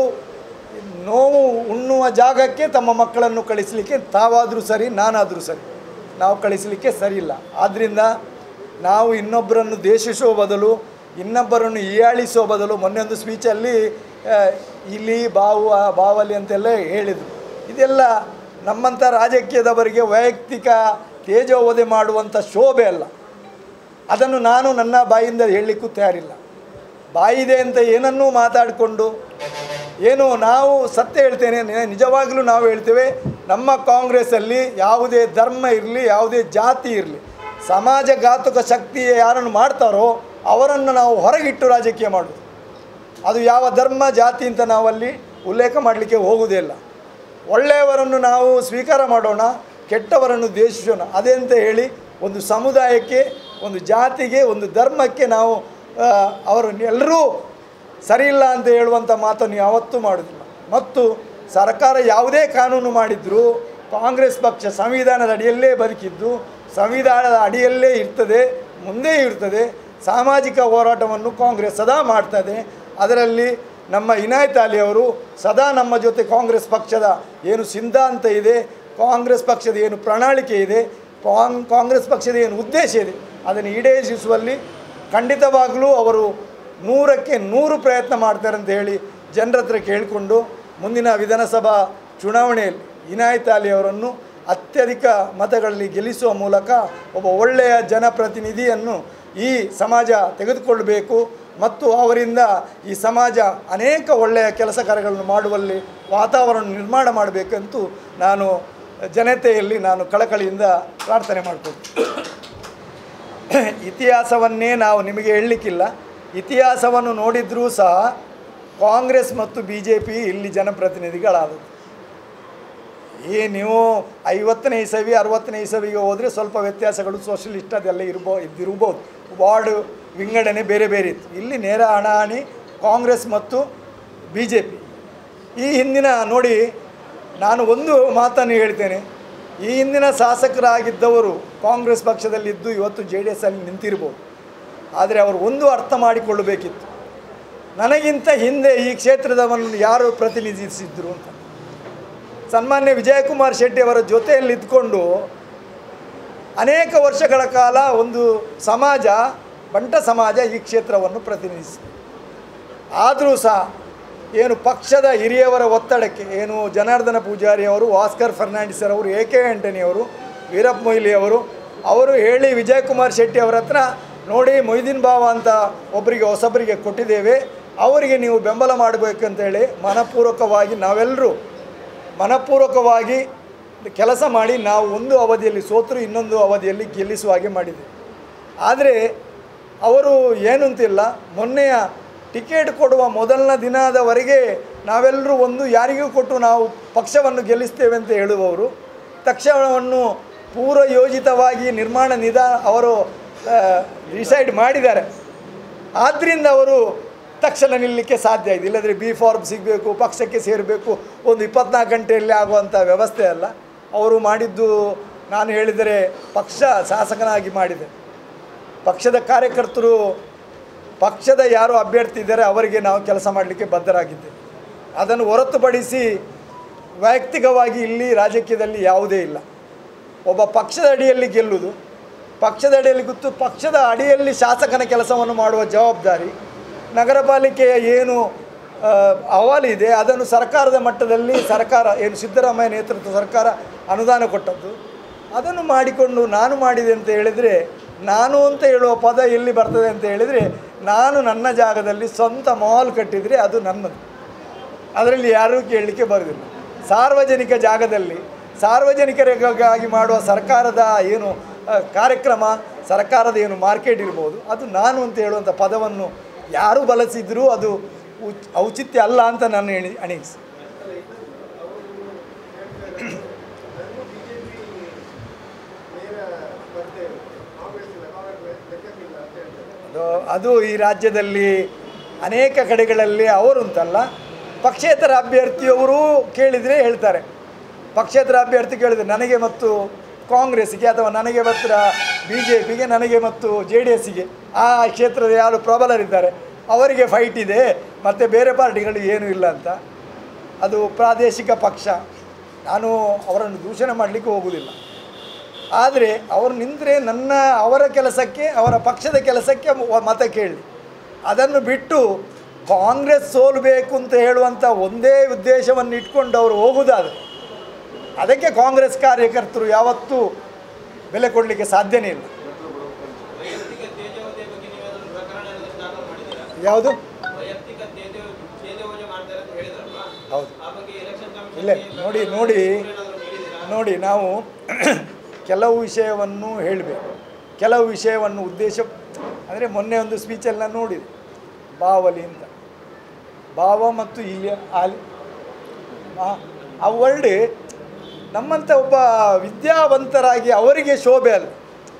ನೋವು ಉಣ್ಣುವ ಜಾಗಕ್ಕೆ ತಮ್ಮ ಮಕ್ಕಳನ್ನು ಕಳಿಸಲಿಕ್ಕೆ ತಾವಾದರೂ ಸರಿ ನಾನಾದರೂ ಸರಿ ನಾವು ಕಳಿಸಲಿಕ್ಕೆ ಸರಿಯಿಲ್ಲ ಆದ್ದರಿಂದ ನಾವು ಇನ್ನೊಬ್ಬರನ್ನು ದೇಶಿಸುವ ಬದಲು ಇನ್ನೊಬ್ಬರನ್ನು ಹೀಯಾಳಿಸುವ ಬದಲು ಮೊನ್ನೆ ಒಂದು ಸ್ಪೀಚಲ್ಲಿ ಆ, ಇಲ್ಲಿ ಬಾವು ಆ ಬಾವಲಿ ಅಂತೆಲ್ಲ ಹೇಳಿದರು ಇದೆಲ್ಲ ನಮ್ಮಂಥ ರಾಜಕೀಯದವರಿಗೆ ವೈಯಕ್ತಿಕ ತೇಜೋವಧೆ ಮಾಡುವಂಥ ಶೋಭೆ ಅಲ್ಲ ಅದನ್ನು ನಾನು ನನ್ನ ಬಾಯಿಂದ ಹೇಳಲಿಕ್ಕೂ ತಯಾರಿಲ್ಲ ಬಾಯಿದೆ ಅಂತ ಏನನ್ನೂ ಮಾತಾಡಿಕೊಂಡು ಏನು ನಾವು ಸತ್ಯ ಹೇಳ್ತೇನೆ ನಿ- ನಿಜವಾಗಲೂ ನಾವು ಹೇಳ್ತೇವೆ ನಮ್ಮ ಕಾಂಗ್ರೆಸ್ಸಲ್ಲಿ ಯಾವುದೇ ಧರ್ಮ ಇರಲಿ ಯಾವುದೇ ಜಾತಿ ಇರಲಿ ಸಮಾಜಘಾತುಕ ಶಕ್ತಿ ಯಾರನ್ನು ಮಾಡ್ತಾರೋ ಅವರನ್ನು ನಾವು ಹೊರಗಿಟ್ಟು ರಾಜಕೀಯ ಮಾಡೋದು ಅದು ಯಾವ ಧರ್ಮ ಜಾತಿ ಅಂತ ನಾವಲ್ಲಿ ಉಲ್ಲೇಖ ಮಾಡಲಿಕ್ಕೆ ಹೋಗುವುದೇ ಇಲ್ಲ ಒಳ್ಳೆಯವರನ್ನು ನಾವು ಸ್ವೀಕಾರ ಮಾಡೋಣ ಕೆಟ್ಟವರನ್ನು ದ್ವೇಷಿಸೋಣ ಅದೇ ಅಂತ ಹೇಳಿ ಒಂದು ಸಮುದಾಯಕ್ಕೆ ಒಂದು ಜಾತಿಗೆ ಒಂದು ಧರ್ಮಕ್ಕೆ ನಾವು ಆ, ಅವರನ್ನು ಎಲ್ಲರೂ ಸರಿಯಿಲ್ಲ ಅಂತ ಹೇಳುವಂಥ ಮಾತನ್ನು ಯಾವತ್ತೂ ಮಾಡೋದಿಲ್ಲ ಮತ್ತು ಸರ್ಕಾರ ಯಾವುದೇ ಕಾನೂನು ಮಾಡಿದರೂ ಕಾಂಗ್ರೆಸ್ ಪಕ್ಷ ಸಂವಿಧಾನದ ಅಡಿಯಲ್ಲೇ ಬದುಕಿದ್ದು ಸಂವಿಧಾನದ ಅಡಿಯಲ್ಲೇ ಇರ್ತದೆ ಮುಂದೆ ಇರ್ತದೆ ಸಾಮಾಜಿಕ ಹೋರಾಟವನ್ನು ಕಾಂಗ್ರೆಸ್ ಸದಾ ಮಾಡ್ತದೆ ಅದರಲ್ಲಿ ನಮ್ಮ ಇನಾಯತ್ ಅಲಿ ಅವರು ಸದಾ ನಮ್ಮ ಜೊತೆ ಕಾಂಗ್ರೆಸ್ ಪಕ್ಷದ ಏನು ಸಿದ್ಧಾಂತ ಇದೆ ಕಾಂಗ್ರೆಸ್ ಪಕ್ಷದ ಏನು ಪ್ರಣಾಳಿಕೆ ಇದೆ ಕಾಂಗ್ ಕಾಂಗ್ರೆಸ್ ಪಕ್ಷದ ಏನು ಉದ್ದೇಶ ಇದೆ ಅದನ್ನು ಈಡೇರಿಸುವಲ್ಲಿ ಖಂಡಿತವಾಗಲೂ ಅವರು ನೂರಕ್ಕೆ ನೂರು ಪ್ರಯತ್ನ ಮಾಡ್ತಾರೆ ಅಂತ ಹೇಳಿ ಜನರ ಹತ್ರ ಕೇಳಿಕೊಂಡು ಮುಂದಿನ ವಿಧಾನಸಭಾ ಚುನಾವಣೆಯಲ್ಲಿ ಇನಾಯತ್ ಅಲಿ ಅವರನ್ನು ಅತ್ಯಧಿಕ ಮತಗಳಲ್ಲಿ ಗೆಲ್ಲಿಸುವ ಮೂಲಕ ಒಬ್ಬ ಒಳ್ಳೆಯ ಜನಪ್ರತಿನಿಧಿಯನ್ನು ಈ ಸಮಾಜ ತೆಗೆದುಕೊಳ್ಳಬೇಕು ಮತ್ತು ಅವರಿಂದ ಈ ಸಮಾಜ ಅನೇಕ ಒಳ್ಳೆಯ ಕೆಲಸ ಕಾರ್ಯಗಳನ್ನು ಮಾಡುವಲ್ಲಿ ವಾತಾವರಣ ನಿರ್ಮಾಣ ಮಾಡಬೇಕಂತೂ ನಾನು ಜನತೆಯಲ್ಲಿ ನಾನು ಕಳಕಳಿಯಿಂದ ಪ್ರಾರ್ಥನೆ ಮಾಡ್ಕೊಳ್ತೀನಿ ಇತಿಹಾಸವನ್ನೇ ನಾವು ನಿಮಗೆ ಹೇಳಲಿಕ್ಕಿಲ್ಲ ಇತಿಹಾಸವನ್ನು ನೋಡಿದರೂ ಸಹ ಕಾಂಗ್ರೆಸ್ ಮತ್ತು ಬಿ ಜೆ ಪಿ ಇಲ್ಲಿ ಜನಪ್ರತಿನಿಧಿಗಳಾದದ್ದು ಈ ನೀವು ಐವತ್ತನೇ ಇಸವಿ ಅರವತ್ತನೇ ಇಸವಿಗೆ ಹೋದರೆ ಸ್ವಲ್ಪ ವ್ಯತ್ಯಾಸಗಳು ಸೋಷಲಿಸ್ಟ್ ಅದೆಲ್ಲ ಇರ್ಬೋ ಇದ್ದಿರ್ಬೋದು ವಾರ್ಡ್ ವಿಂಗಡಣೆ ಬೇರೆ ಬೇರೆ ಇತ್ತು ಇಲ್ಲಿ ನೇರ ಹಣಾಹಣಿ ಕಾಂಗ್ರೆಸ್ ಮತ್ತು ಬಿ ಜೆ ಪಿ ಈ ಹಿಂದಿನ ನೋಡಿ ನಾನು ಒಂದು ಮಾತನ್ನು ಹೇಳ್ತೇನೆ ಈ ಹಿಂದಿನ ಶಾಸಕರಾಗಿದ್ದವರು ಕಾಂಗ್ರೆಸ್ ಪಕ್ಷದಲ್ಲಿದ್ದು ಇವತ್ತು ಜೆ ಡಿ ಎಸ್ ಅಲ್ಲಿ ನಿಂತಿರ್ಬೋದು ಆದರೆ ಅವರು ಒಂದು ಅರ್ಥ ಮಾಡಿಕೊಳ್ಳಬೇಕಿತ್ತು ನನಗಿಂತ ಹಿಂದೆ ಈ ಕ್ಷೇತ್ರದವನ್ನು ಯಾರು ಪ್ರತಿನಿಧಿಸಿದ್ರು ಅಂತ ಸನ್ಮಾನ್ಯ ವಿಜಯಕುಮಾರ್ ಶೆಟ್ಟಿ ಅವರ ಜೊತೆಯಲ್ಲಿ ಇದ್ಕೊಂಡು ಅನೇಕ ವರ್ಷಗಳ ಕಾಲ ಒಂದು ಸಮಾಜ ಬಂಟ ಸಮಾಜ ಈ ಕ್ಷೇತ್ರವನ್ನು ಪ್ರತಿನಿಧಿಸಿದೆ ಆದರೂ ಸಹ ಏನು ಪಕ್ಷದ ಹಿರಿಯವರ ಒತ್ತಡಕ್ಕೆ ಏನು ಜನಾರ್ದನ ಪೂಜಾರಿ ಅವರು ಆಸ್ಕರ್ ಫರ್ನಾಂಡಿಸರ್ ಅವರು ಎ ಕೆ ಆಂಟನಿ ಅವರು ವೀರಪ್ಪ ಮೊಯ್ಲಿ ಅವರು ಅವರು ಹೇಳಿ ವಿಜಯಕುಮಾರ್ ಶೆಟ್ಟಿ ಅವರ ಹತ್ರ ನೋಡಿ ಮೊಯ್ದೀನ್ ಬಾವ ಅಂತ ಒಬ್ಬರಿಗೆ ಹೊಸಬರಿಗೆ ಕೊಟ್ಟಿದ್ದೇವೆ ಅವರಿಗೆ ನೀವು ಬೆಂಬಲ ಮಾಡಬೇಕಂತೇಳಿ ಮನಪೂರ್ವಕವಾಗಿ ನಾವೆಲ್ಲರೂ ಮನಪೂರ್ವಕವಾಗಿ ಕೆಲಸ ಮಾಡಿ ನಾವು ಒಂದು ಅವಧಿಯಲ್ಲಿ ಸೋತರು ಇನ್ನೊಂದು ಅವಧಿಯಲ್ಲಿ ಗೆಲ್ಲಿಸುವ ಹಾಗೆ ಮಾಡಿದ್ದೇವೆ ಆದರೆ ಅವರು ಏನು ಅಂತಿಲ್ಲ ಮೊನ್ನೆಯ ಟಿಕೆಟ್ ಕೊಡುವ ಮೊದಲನ ದಿನದವರೆಗೆ ನಾವೆಲ್ಲರೂ ಒಂದು ಯಾರಿಗೂ ಕೊಟ್ಟು ನಾವು ಪಕ್ಷವನ್ನು ಗೆಲ್ಲಿಸ್ತೇವೆ ಅಂತ ಹೇಳುವವರು ತಕ್ಷಣವನ್ನು ಪೂರ್ವ ಯೋಜಿತವಾಗಿ ನಿರ್ಮಾಣ ನಿಧಾನ ಅವರು ಡಿಸೈಡ್ ಮಾಡಿದ್ದಾರೆ ಆದ್ದರಿಂದ ಅವರು ತಕ್ಷಣ ನಿಲ್ಲಲಿಕ್ಕೆ ಸಾಧ್ಯ ಇದೆ ಇಲ್ಲದ್ರೆ ಬಿ ಫಾರ್ಮ್ ಸಿಗಬೇಕು ಪಕ್ಷಕ್ಕೆ ಸೇರಬೇಕು ಒಂದು ಇಪ್ಪತ್ನಾಲ್ಕು ಗಂಟೆಯಲ್ಲಿ ಆಗುವಂಥ ವ್ಯವಸ್ಥೆ ಅಲ್ಲ ಅವರು ಮಾಡಿದ್ದು ನಾನು ಹೇಳಿದರೆ ಪಕ್ಷ ಶಾಸಕನಾಗಿ ಮಾಡಿದೆ ಪಕ್ಷದ ಕಾರ್ಯಕರ್ತರು ಪಕ್ಷದ ಯಾರು ಅಭ್ಯರ್ಥಿ ಇದ್ದಾರೆ ಅವರಿಗೆ ನಾವು ಕೆಲಸ ಮಾಡಲಿಕ್ಕೆ ಬದ್ಧರಾಗಿದ್ದೇವೆ ಅದನ್ನು ಹೊರತುಪಡಿಸಿ ವೈಯಕ್ತಿಕವಾಗಿ ಇಲ್ಲಿ ರಾಜಕೀಯದಲ್ಲಿ ಯಾವುದೇ ಇಲ್ಲ ಒಬ್ಬ ಪಕ್ಷದ ಅಡಿಯಲ್ಲಿ ಗೆಲ್ಲುವುದು ಪಕ್ಷದ ಅಡಿಯಲ್ಲಿ ಗೊತ್ತು ಪಕ್ಷದ ಅಡಿಯಲ್ಲಿ ಶಾಸಕನ ಕೆಲಸವನ್ನು ಮಾಡುವ ಜವಾಬ್ದಾರಿ ನಗರ ಪಾಲಿಕೆಯ ಏನು ಆ, ಅಹವಾಲು ಇದೆ ಅದನ್ನು ಸರ್ಕಾರದ ಮಟ್ಟದಲ್ಲಿ ಸರ್ಕಾರ ಏನು ಸಿದ್ದರಾಮಯ್ಯ ನೇತೃತ್ವದ ಸರ್ಕಾರ ಅನುದಾನ ಕೊಟ್ಟದ್ದು ಅದನ್ನು ಮಾಡಿಕೊಂಡು ನಾನು ಮಾಡಿದೆ ಅಂತ ಹೇಳಿದರೆ ನಾನು ಅಂತ ಹೇಳುವ ಪದ ಎಲ್ಲಿ ಬರ್ತದೆ ಅಂತ ಹೇಳಿದರೆ ನಾನು ನನ್ನ ಜಾಗದಲ್ಲಿ ಸ್ವಂತ ಮಾಲ್ ಕಟ್ಟಿದರೆ ಅದು ನನ್ನದು ಅದರಲ್ಲಿ ಯಾರೂ ಕೇಳಲಿಕ್ಕೆ ಬರೋದಿಲ್ಲ ಸಾರ್ವಜನಿಕ ಜಾಗದಲ್ಲಿ ಸಾರ್ವಜನಿಕರಿಗಾಗಿ ಮಾಡುವ ಸರ್ಕಾರದ ಏನು ಆ, ಕಾರ್ಯಕ್ರಮ ಸರ್ಕಾರದ ಏನು ಮಾರ್ಕೆಟ್ ಇರ್ಬೋದು ಅದು ನಾನು ಅಂತ ಹೇಳುವಂಥ ಪದವನ್ನು ಯಾರು ಬಳಸಿದರೂ ಅದು ಉಚ್ ಔಚಿತ್ಯ ಅಲ್ಲ ಅಂತ ನಾನು ಹೇಳಿ ಅಣಿಸಿ ಅದು ಅದು ಈ ರಾಜ್ಯದಲ್ಲಿ ಅನೇಕ ಕಡೆಗಳಲ್ಲಿ ಅವರುಂಟಲ್ಲ ಪಕ್ಷೇತರ ಅಭ್ಯರ್ಥಿಯವರು ಕೇಳಿದರೆ ಹೇಳ್ತಾರೆ ಪಕ್ಷೇತರ ಅಭ್ಯರ್ಥಿ ಕೇಳಿದರೆ ನನಗೆ ಮತ್ತು ಕಾಂಗ್ರೆಸ್ಸಿಗೆ ಅಥವಾ ನನಗೆ ಮಾತ್ರ ಬಿ ಜೆ ಪಿಗೆ ನನಗೆ ಮತ್ತು ಜೆ ಡಿ ಎಸ್ಸಿಗೆ ಆ ಕ್ಷೇತ್ರದ ಯಾರು ಪ್ರಬಲರಿದ್ದಾರೆ ಅವರಿಗೆ ಫೈಟ್ ಇದೆ ಮತ್ತು ಬೇರೆ ಪಾರ್ಟಿಗಳು ಏನೂ ಇಲ್ಲ ಅಂತ ಅದು ಪ್ರಾದೇಶಿಕ ಪಕ್ಷ ನಾನು ಅವರನ್ನು ದೂಷಣೆ ಮಾಡಲಿಕ್ಕೆ ಹೋಗುವುದಿಲ್ಲ ಆದರೆ ಅವರು ನಿಂತರೆ ನನ್ನ ಅವರ ಕೆಲಸಕ್ಕೆ ಅವರ ಪಕ್ಷದ ಕೆಲಸಕ್ಕೆ ಮ- ಮತ ಕೇಳಿ ಅದನ್ನು ಬಿಟ್ಟು ಕಾಂಗ್ರೆಸ್ ಸೋಲಬೇಕು ಅಂತ ಹೇಳುವಂಥ ಒಂದೇ ಉದ್ದೇಶವನ್ನು ಇಟ್ಕೊಂಡು ಅವರು ಹೋಗುವುದಾದರೆ ಅದಕ್ಕೆ ಕಾಂಗ್ರೆಸ್ ಕಾರ್ಯಕರ್ತರು ಯಾವತ್ತೂ ಬೆಲೆ ಕೊಡಲಿಕ್ಕೆ ಸಾಧ್ಯನೇ ಇಲ್ಲ ವೈಯಕ್ತಿಕ ತೇಜೋವಧೆ ಬಗ್ಗೆ ನೀವೇನಾದ್ರು ಪ್ರಕರಣ ಏನಾದ್ರು ದಾಖಲು ಮಾಡಿದ್ದೀರಾ ಯಾವುದು ವೈಯಕ್ತಿಕ ತೇಜೋ ತೇಜೋವಧೆ ಮಾಡ್ತಾರೆ ಅಂತ ಹೇಳಿದ್ರಲ್ವಾ ಹೌದು ಆ ಬಗ್ಗೆ ಎಲೆಕ್ಷನ್ ಕಮಿಷನ್ ಇಲ್ಲ ನೋಡಿ ನೋಡಿ ಏನಾದ್ರು ನೀಡಿದ್ದೀರಾ ನೋಡಿ ನಾವು ಕೆಲವು ವಿಷಯವನ್ನು ಹೇಳಬೇಕು ಕೆಲವು ವಿಷಯವನ್ನು ಉದ್ದೇಶ ಅಂದರೆ ಮೊನ್ನೆ ಒಂದು ಸ್ಪೀಚಲ್ಲಿ ನಾನು ನೋಡಿದೆ ಬಾವಲಿ ಅಂತ ಭಾವ ಮತ್ತು ಇಲ್ಲಿ ಆಲಿ ಆ- ಆ ವರ್ಡ್ ನಮ್ಮಂಥ ಒಬ್ಬ ವಿದ್ಯಾವಂತರಾಗಿ ಅವರಿಗೆ ಶೋಭೆ ಅಲ್ಲ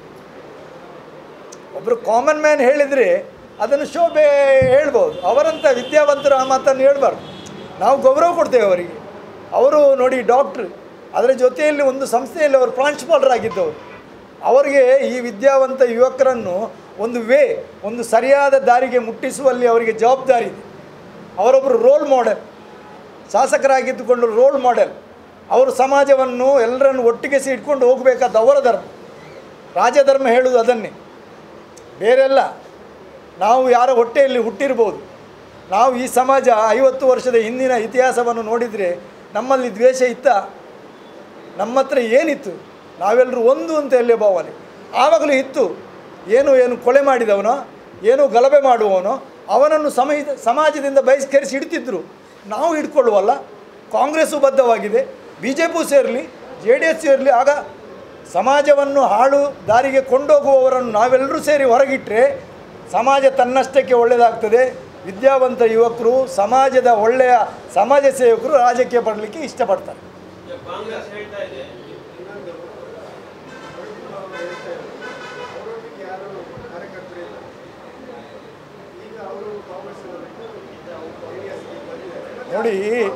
ಒಬ್ಬರು ಕಾಮನ್ ಮ್ಯಾನ್ ಹೇಳಿದರೆ ಅದನ್ನು ಶೋಭೆ ಹೇಳ್ಬೋದು ಅವರಂಥ ವಿದ್ಯಾವಂತರು ಆ ಮಾತನ್ನು ಹೇಳ್ಬಾರ್ದು ನಾವು ಗೌರವ ಕೊಡ್ತೇವೆ ಅವರಿಗೆ ಅವರು ನೋಡಿ ಡಾಕ್ಟ್ರು ಅದರ ಜೊತೆಯಲ್ಲಿ ಒಂದು ಸಂಸ್ಥೆಯಲ್ಲಿ ಅವರು ಪ್ರಾಂಶುಪಾಲರಾಗಿದ್ದವರು ಅವರಿಗೆ ಈ ವಿದ್ಯಾವಂತ ಯುವಕರನ್ನು ಒಂದು ವೇ ಒಂದು ಸರಿಯಾದ ದಾರಿಗೆ ಮುಟ್ಟಿಸುವಲ್ಲಿ ಅವರಿಗೆ ಜವಾಬ್ದಾರಿ ಇದೆ ಅವರೊಬ್ಬರು ರೋಲ್ ಮಾಡೆಲ್ ಶಾಸಕರಾಗಿದ್ದುಕೊಂಡು ರೋಲ್ ಮಾಡೆಲ್ ಅವರು ಸಮಾಜವನ್ನು ಎಲ್ಲರನ್ನು ಒಟ್ಟಿಗೆ ಇಟ್ಕೊಂಡು ಹೋಗಬೇಕಾದ ಅವರ ಧರ್ಮ ರಾಜಧರ್ಮ ಹೇಳುವುದು ಅದನ್ನೇ ಬೇರೆಲ್ಲ ನಾವು ಯಾರ ಹೊಟ್ಟೆಯಲ್ಲಿ ಹುಟ್ಟಿರ್ಬೋದು ನಾವು ಈ ಸಮಾಜ ಐವತ್ತು ವರ್ಷದ ಹಿಂದಿನ ಇತಿಹಾಸವನ್ನು ನೋಡಿದರೆ ನಮ್ಮಲ್ಲಿ ದ್ವೇಷ ಇತ್ತ ನಮ್ಮ ಹತ್ರ ಏನಿತ್ತು ನಾವೆಲ್ಲರೂ ಒಂದು ಅಂತ ಎಲ್ಲೇ ಭಾವನೆ ಆವಾಗಲೂ ಇತ್ತು ಏನು ಏನು ಕೊಲೆ ಮಾಡಿದವನೋ ಏನು ಗಲಭೆ ಮಾಡುವವನೋ ಅವನನ್ನು ಸಮಯ ಸಮಾಜದಿಂದ ಬಹಿಷ್ಕರಿಸಿ ಇಡ್ತಿದ್ರು ನಾವು ಹಿಡ್ಕೊಳ್ಳುವಲ್ಲ ಕಾಂಗ್ರೆಸ್ಸು ಬದ್ಧವಾಗಿದೆ ಬಿ ಜೆ ಪಿ ಸೇರಲಿ ಜೆ ಡಿ ಎಸ್ ಸೇರಲಿ ಆಗ ಸಮಾಜವನ್ನು ಹಾಳು ದಾರಿಗೆ ಕೊಂಡೋಗುವವರನ್ನು ನಾವೆಲ್ಲರೂ ಸೇರಿ ಹೊರಗಿಟ್ಟರೆ ಸಮಾಜ ತನ್ನಷ್ಟಕ್ಕೆ ಒಳ್ಳೆಯದಾಗ್ತದೆ ವಿದ್ಯಾವಂತ ಯುವಕರು ಸಮಾಜದ ಒಳ್ಳೆಯ ಸಮಾಜ ಸೇವಕರು ರಾಜಕೀಯ ಪಡಲಿಕ್ಕೆ ಇಷ್ಟಪಡ್ತಾರೆ ಈಗ ಕಾಂಗ್ರೆಸ್ ಹೇಳ್ತಾ ಇದೆ ನೋಡಿ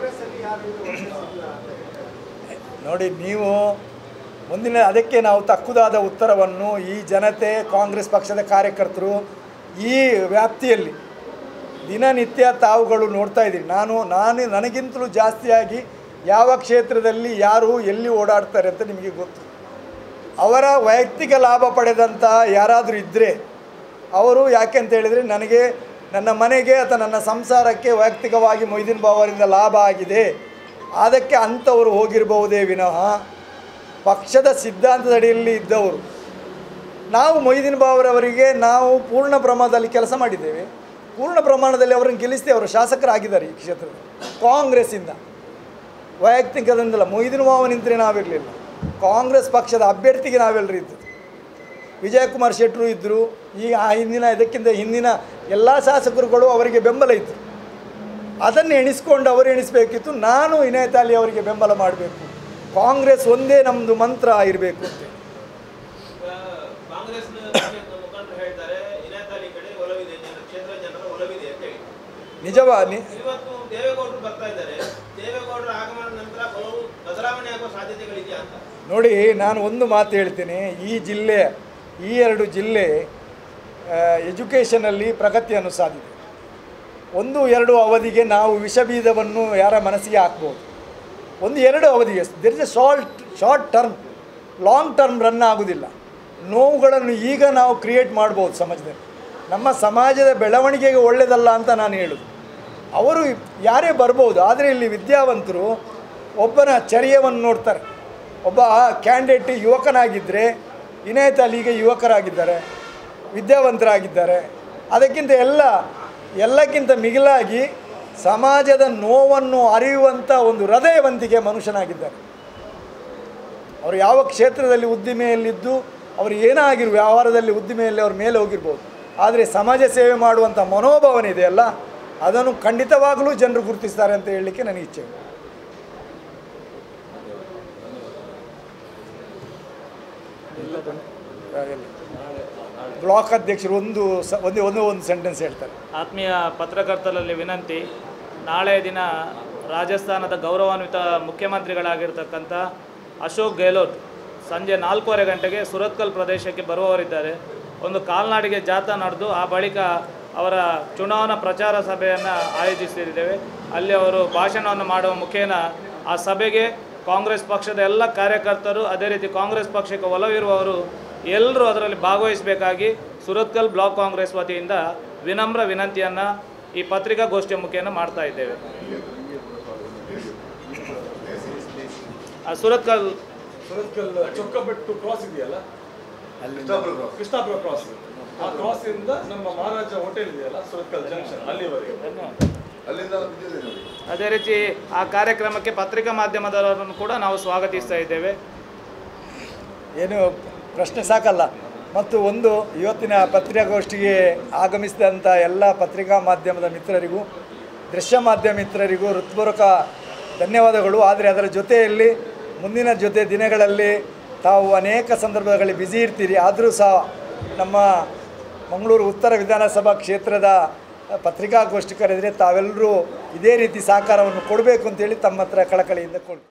ನೋಡಿ ನೀವು ಮುಂದಿನ ಅದಕ್ಕೆ ನಾವು ತಕ್ಕುದಾದ ಉತ್ತರವನ್ನು ಈ ಜನತೆ ಕಾಂಗ್ರೆಸ್ ಪಕ್ಷದ ಕಾರ್ಯಕರ್ತರು ಈ ವ್ಯಾಪ್ತಿಯಲ್ಲಿ ದಿನನಿತ್ಯ ತಾವುಗಳು ನೋಡ್ತಾ ಇದ್ದೀರಿ ನಾನು ನಾನು ನನಗಿಂತಲೂ ಜಾಸ್ತಿಯಾಗಿ ಯಾವ ಕ್ಷೇತ್ರದಲ್ಲಿ ಯಾರು ಎಲ್ಲಿ ಓಡಾಡ್ತಾರೆ ಅಂತ ನಿಮಗೆ ಗೊತ್ತು ಅವರ ವೈಯಕ್ತಿಕ ಲಾಭ ಪಡೆದಂಥ ಯಾರಾದರೂ ಇದ್ದರೆ ಅವರು ಯಾಕೆ ಅಂತ ಹೇಳಿದರೆ ನನಗೆ ನನ್ನ ಮನೆಗೆ ಅಥವಾ ನನ್ನ ಸಂಸಾರಕ್ಕೆ ವೈಯಕ್ತಿಕವಾಗಿ ಮೊಯ್ದೀನ್ ಬಾವರಿಂದ ಲಾಭ ಆಗಿದೆ ಅದಕ್ಕೆ ಅಂಥವರು ಹೋಗಿರಬಹುದೇ ವಿನಃ ಪಕ್ಷದ ಸಿದ್ಧಾಂತದ ಅಡಿಯಲ್ಲಿ ಇದ್ದವರು ನಾವು ಮೊಯ್ದೀನ್ ಬಾವರವರಿಗೆ ನಾವು ಪೂರ್ಣ ಪ್ರಮಾಣದಲ್ಲಿ ಕೆಲಸ ಮಾಡಿದ್ದೇವೆ ಪೂರ್ಣ ಪ್ರಮಾಣದಲ್ಲಿ ಅವರನ್ನು ಗೆಲ್ಲಿಸಿ ಅವರು ಶಾಸಕರಾಗಿದ್ದಾರೆ ಈ ಕ್ಷೇತ್ರದಲ್ಲಿ ಕಾಂಗ್ರೆಸ್ಸಿಂದ ವೈಯಕ್ತಿಕದಿಂದಲ್ಲ ಮೊಯ್ದಿನ ಮಾವ ನಿಂತರೆ ನಾವಿರಲಿಲ್ಲ ಕಾಂಗ್ರೆಸ್ ಪಕ್ಷದ ಅಭ್ಯರ್ಥಿಗೆ ನಾವೆಲ್ಲರೂ ಇದ್ದದ್ದು ವಿಜಯಕುಮಾರ್ ಶೆಟ್ಟರು ಇದ್ದರು ಈ ಆ ಹಿಂದಿನ ಇದಕ್ಕಿಂತ ಹಿಂದಿನ ಎಲ್ಲ ಶಾಸಕರುಗಳು ಅವರಿಗೆ ಬೆಂಬಲ ಇದ್ದರು ಅದನ್ನು ಎಣಿಸ್ಕೊಂಡು ಅವರು ಎಣಿಸಬೇಕಿತ್ತು ನಾನು ಇನಾಯತ್ ಅಲಿ ಅವರಿಗೆ ಬೆಂಬಲ ಮಾಡಬೇಕು ಕಾಂಗ್ರೆಸ್ ಒಂದೇ ನಮ್ಮದು ಮಂತ್ರ ಇರಬೇಕು ಅಂತ ಈಗ ಕಾಂಗ್ರೆಸ್ನ ಮುಖಂಡರು ಹೇಳ್ತಾರೆ ಇನಾಯತ್ ಅಲಿ ಕಡೆ ಒಲವಿದೆ ಜನ ಕ್ಷೇತ್ರ ಜನರ ಒಲವಿದೆ ಅಂತ ಹೇಳಿ ನಿಜವಾ ನಿ ಇವತ್ತು ದೇವೇಗೌಡರು ಬರ್ತಾ ಇದ್ದಾರೆ ದೇವೇಗೌಡರ ಆಗಮನ ನಂತರ ಕೆಲವು ಬದಲಾವಣೆ ಆಗುವ ಸಾಧ್ಯತೆಗಳಿದೆಯಾ ಅಂತ ನೋಡಿ ನಾನು ಒಂದು ಮಾತು ಹೇಳ್ತೀನಿ ಈ ಜಿಲ್ಲೆ ಈ ಎರಡು ಜಿಲ್ಲೆ ಎಜುಕೇಷನಲ್ಲಿ ಪ್ರಗತಿಯನ್ನು ಸಾಧಿದೆ ಒಂದು ಎರಡು ಅವಧಿಗೆ ನಾವು ವಿಷಬೀಜವನ್ನು ಯಾರ ಮನಸ್ಸಿಗೆ ಹಾಕ್ಬೋದು ಒಂದು ಎರಡು ಅವಧಿಗೆ there is a short short term long term run ಆಗೋದಿಲ್ಲ ನೋವುಗಳನ್ನು ಈಗ ನಾವು ಕ್ರಿಯೇಟ್ ಮಾಡ್ಬೋದು ಸಮಾಜದಲ್ಲಿ ನಮ್ಮ ಸಮಾಜದ ಬೆಳವಣಿಗೆಗೆ ಒಳ್ಳೆಯದಲ್ಲ ಅಂತ ನಾನು ಹೇಳೋದು ಅವರು ಯಾರೇ ಬರ್ಬೋದು ಆದರೆ ಇಲ್ಲಿ ವಿದ್ಯಾವಂತರು ಒಬ್ಬನ ಚರ್ಯವನ್ನು ನೋಡ್ತಾರೆ ಒಬ್ಬ ಕ್ಯಾಂಡಿಡೇಟ್ ಯುವಕನಾಗಿದ್ದರೆ ಇನಾಯತ್ ಅಲಿಗೆ ಯುವಕರಾಗಿದ್ದಾರೆ ವಿದ್ಯಾವಂತರಾಗಿದ್ದಾರೆ ಅದಕ್ಕಿಂತ ಎಲ್ಲ ಎಲ್ಲಕ್ಕಿಂತ ಮಿಗಿಲಾಗಿ ಸಮಾಜದ ನೋವನ್ನು ಅರಿಯುವಂಥ ಒಂದು ಹೃದಯವಂತಿಕೆ ಮನುಷ್ಯನಾಗಿದ್ದಾರೆ ಅವರು ಯಾವ ಕ್ಷೇತ್ರದಲ್ಲಿ ಉದ್ದಿಮೆಯಲ್ಲಿದ್ದು ಅವರು ಏನೇ ಆಗಿರು ವ್ಯವಹಾರದಲ್ಲಿ ಉದ್ದಿಮೆಯಲ್ಲಿ ಅವ್ರ ಮೇಲೆ ಹೋಗಿರ್ಬೋದು ಆದರೆ ಸಮಾಜ ಸೇವೆ ಮಾಡುವಂಥ ಮನೋಭಾವನೆ ಇದೆಯಲ್ಲ ಅದನ್ನು ಖಂಡಿತವಾಗಲೂ ಜನರು ಗುರುತಿಸ್ತಾರೆ ಅಂತ ಹೇಳಲಿಕ್ಕೆ ನನಗೆ ಇಚ್ಛೆ ಇದೆ. ಬ್ಲಾಕ್ ಅಧ್ಯಕ್ಷರು ಒಂದು ಸ ಒಂದೇ ಒಂದೇ ಒಂದು ಸೆಂಟೆನ್ಸ್ ಹೇಳ್ತಾರೆ ಆತ್ಮೀಯ ಪತ್ರಕರ್ತರಲ್ಲಿ ವಿನಂತಿ ನಾಳೆ ದಿನ ರಾಜಸ್ಥಾನದ ಗೌರವಾನ್ವಿತ ಮುಖ್ಯಮಂತ್ರಿಗಳಾಗಿರ್ತಕ್ಕಂಥ ಅಶೋಕ್ ಗೆಹ್ಲೋಟ್ ಸಂಜೆ ನಾಲ್ಕೂವರೆ ಗಂಟೆಗೆ ಸುರತ್ಕಲ್ ಪ್ರದೇಶಕ್ಕೆ ಬರುವವರಿದ್ದಾರೆ ಒಂದು ಕಾಲ್ನಾಡಿಗೆ ಜಾಥಾ ನಡೆದು ಆ ಬಳಿಕ ಅವರ ಚುನಾವಣಾ ಪ್ರಚಾರ ಸಭೆಯನ್ನು ಆಯೋಜಿಸಿದ್ದೇವೆ ಅಲ್ಲಿ ಅವರು ಭಾಷಣವನ್ನು ಮಾಡುವ ಮುಖೇನ ಆ ಸಭೆಗೆ ಕಾಂಗ್ರೆಸ್ ಪಕ್ಷದ ಎಲ್ಲ ಕಾರ್ಯಕರ್ತರು ಅದೇ ರೀತಿ ಕಾಂಗ್ರೆಸ್ ಪಕ್ಷಕ್ಕೆ ಒಲವಿರುವವರು ಎಲ್ಲರೂ ಅದರಲ್ಲಿ ಭಾಗವಹಿಸಬೇಕಾಗಿ ಸುರತ್ಕಲ್ ಬ್ಲಾಕ್ ಕಾಂಗ್ರೆಸ್ ವತಿಯಿಂದ ವಿನಮ್ರ ವಿನಂತಿಯನ್ನು ಈ ಪತ್ರಿಕಾಗೋಷ್ಠಿಯ ಮುಖೇನ ಮಾಡ್ತಾ ಇದ್ದೇವೆ ಆ ಸುರತ್ಕಲ್ ಸುರತ್ಕಲ್ ಚೊಕ್ಕಬೆಟ್ಟು ಕ್ರಾಸ್ ಇದೆಯಲ್ಲ ಕೃಷ್ಣಾಪುರ ಕ್ರಾಸ್ ಆ ಕ್ರಾಸ್ ಇಂದ ನಮ್ಮ ಮಹಾರಾಜ ಹೋಟೆಲ್ ಇದೆಯಲ್ಲ ಸುರತ್ಕಲ್ ಜಂಕ್ಷನ್ ಅಲ್ಲಿವರೆಗೆ ಅದೇ ರೀತಿ ಆ ಕಾರ್ಯಕ್ರಮಕ್ಕೆ ಪತ್ರಿಕಾ ಮಾಧ್ಯಮದವರನ್ನು ಕೂಡ ನಾವು ಸ್ವಾಗತಿಸ್ತಾ ಇದ್ದೇವೆ ಏನು ಪ್ರಶ್ನೆ ಸಾಕಲ್ಲ ಮತ್ತು ಒಂದು ಇವತ್ತಿನ ಪತ್ರಿಕಾಗೋಷ್ಠಿಗೆ ಆಗಮಿಸಿದಂಥ ಎಲ್ಲ ಪತ್ರಿಕಾ ಮಾಧ್ಯಮದ ಮಿತ್ರರಿಗೂ ದೃಶ್ಯ ಮಾಧ್ಯಮ ಮಿತ್ರರಿಗೂ ಹೃತ್ಪೂರ್ವಕ ಧನ್ಯವಾದಗಳು ಆದರೆ ಅದರ ಜೊತೆಯಲ್ಲಿ ಮುಂದಿನ ಜೊತೆ ದಿನಗಳಲ್ಲಿ ತಾವು ಅನೇಕ ಸಂದರ್ಭಗಳಲ್ಲಿ ಬ್ಯುಸಿ ಇರ್ತೀರಿ ಆದರೂ ಸಹ ನಮ್ಮ ಮಂಗಳೂರು ಉತ್ತರ ವಿಧಾನಸಭಾ ಕ್ಷೇತ್ರದ ಪತ್ರಿಕಾಗೋಷ್ಠಿ ಕರೆದರೆ ತಾವೆಲ್ಲರೂ ಇದೇ ರೀತಿ ಸಹಕಾರವನ್ನು ಕೊಡಬೇಕು ಅಂತೇಳಿ ತಮ್ಮ ಹತ್ರ ಕಳಕಳಿಯಿಂದ ಕೊಡ್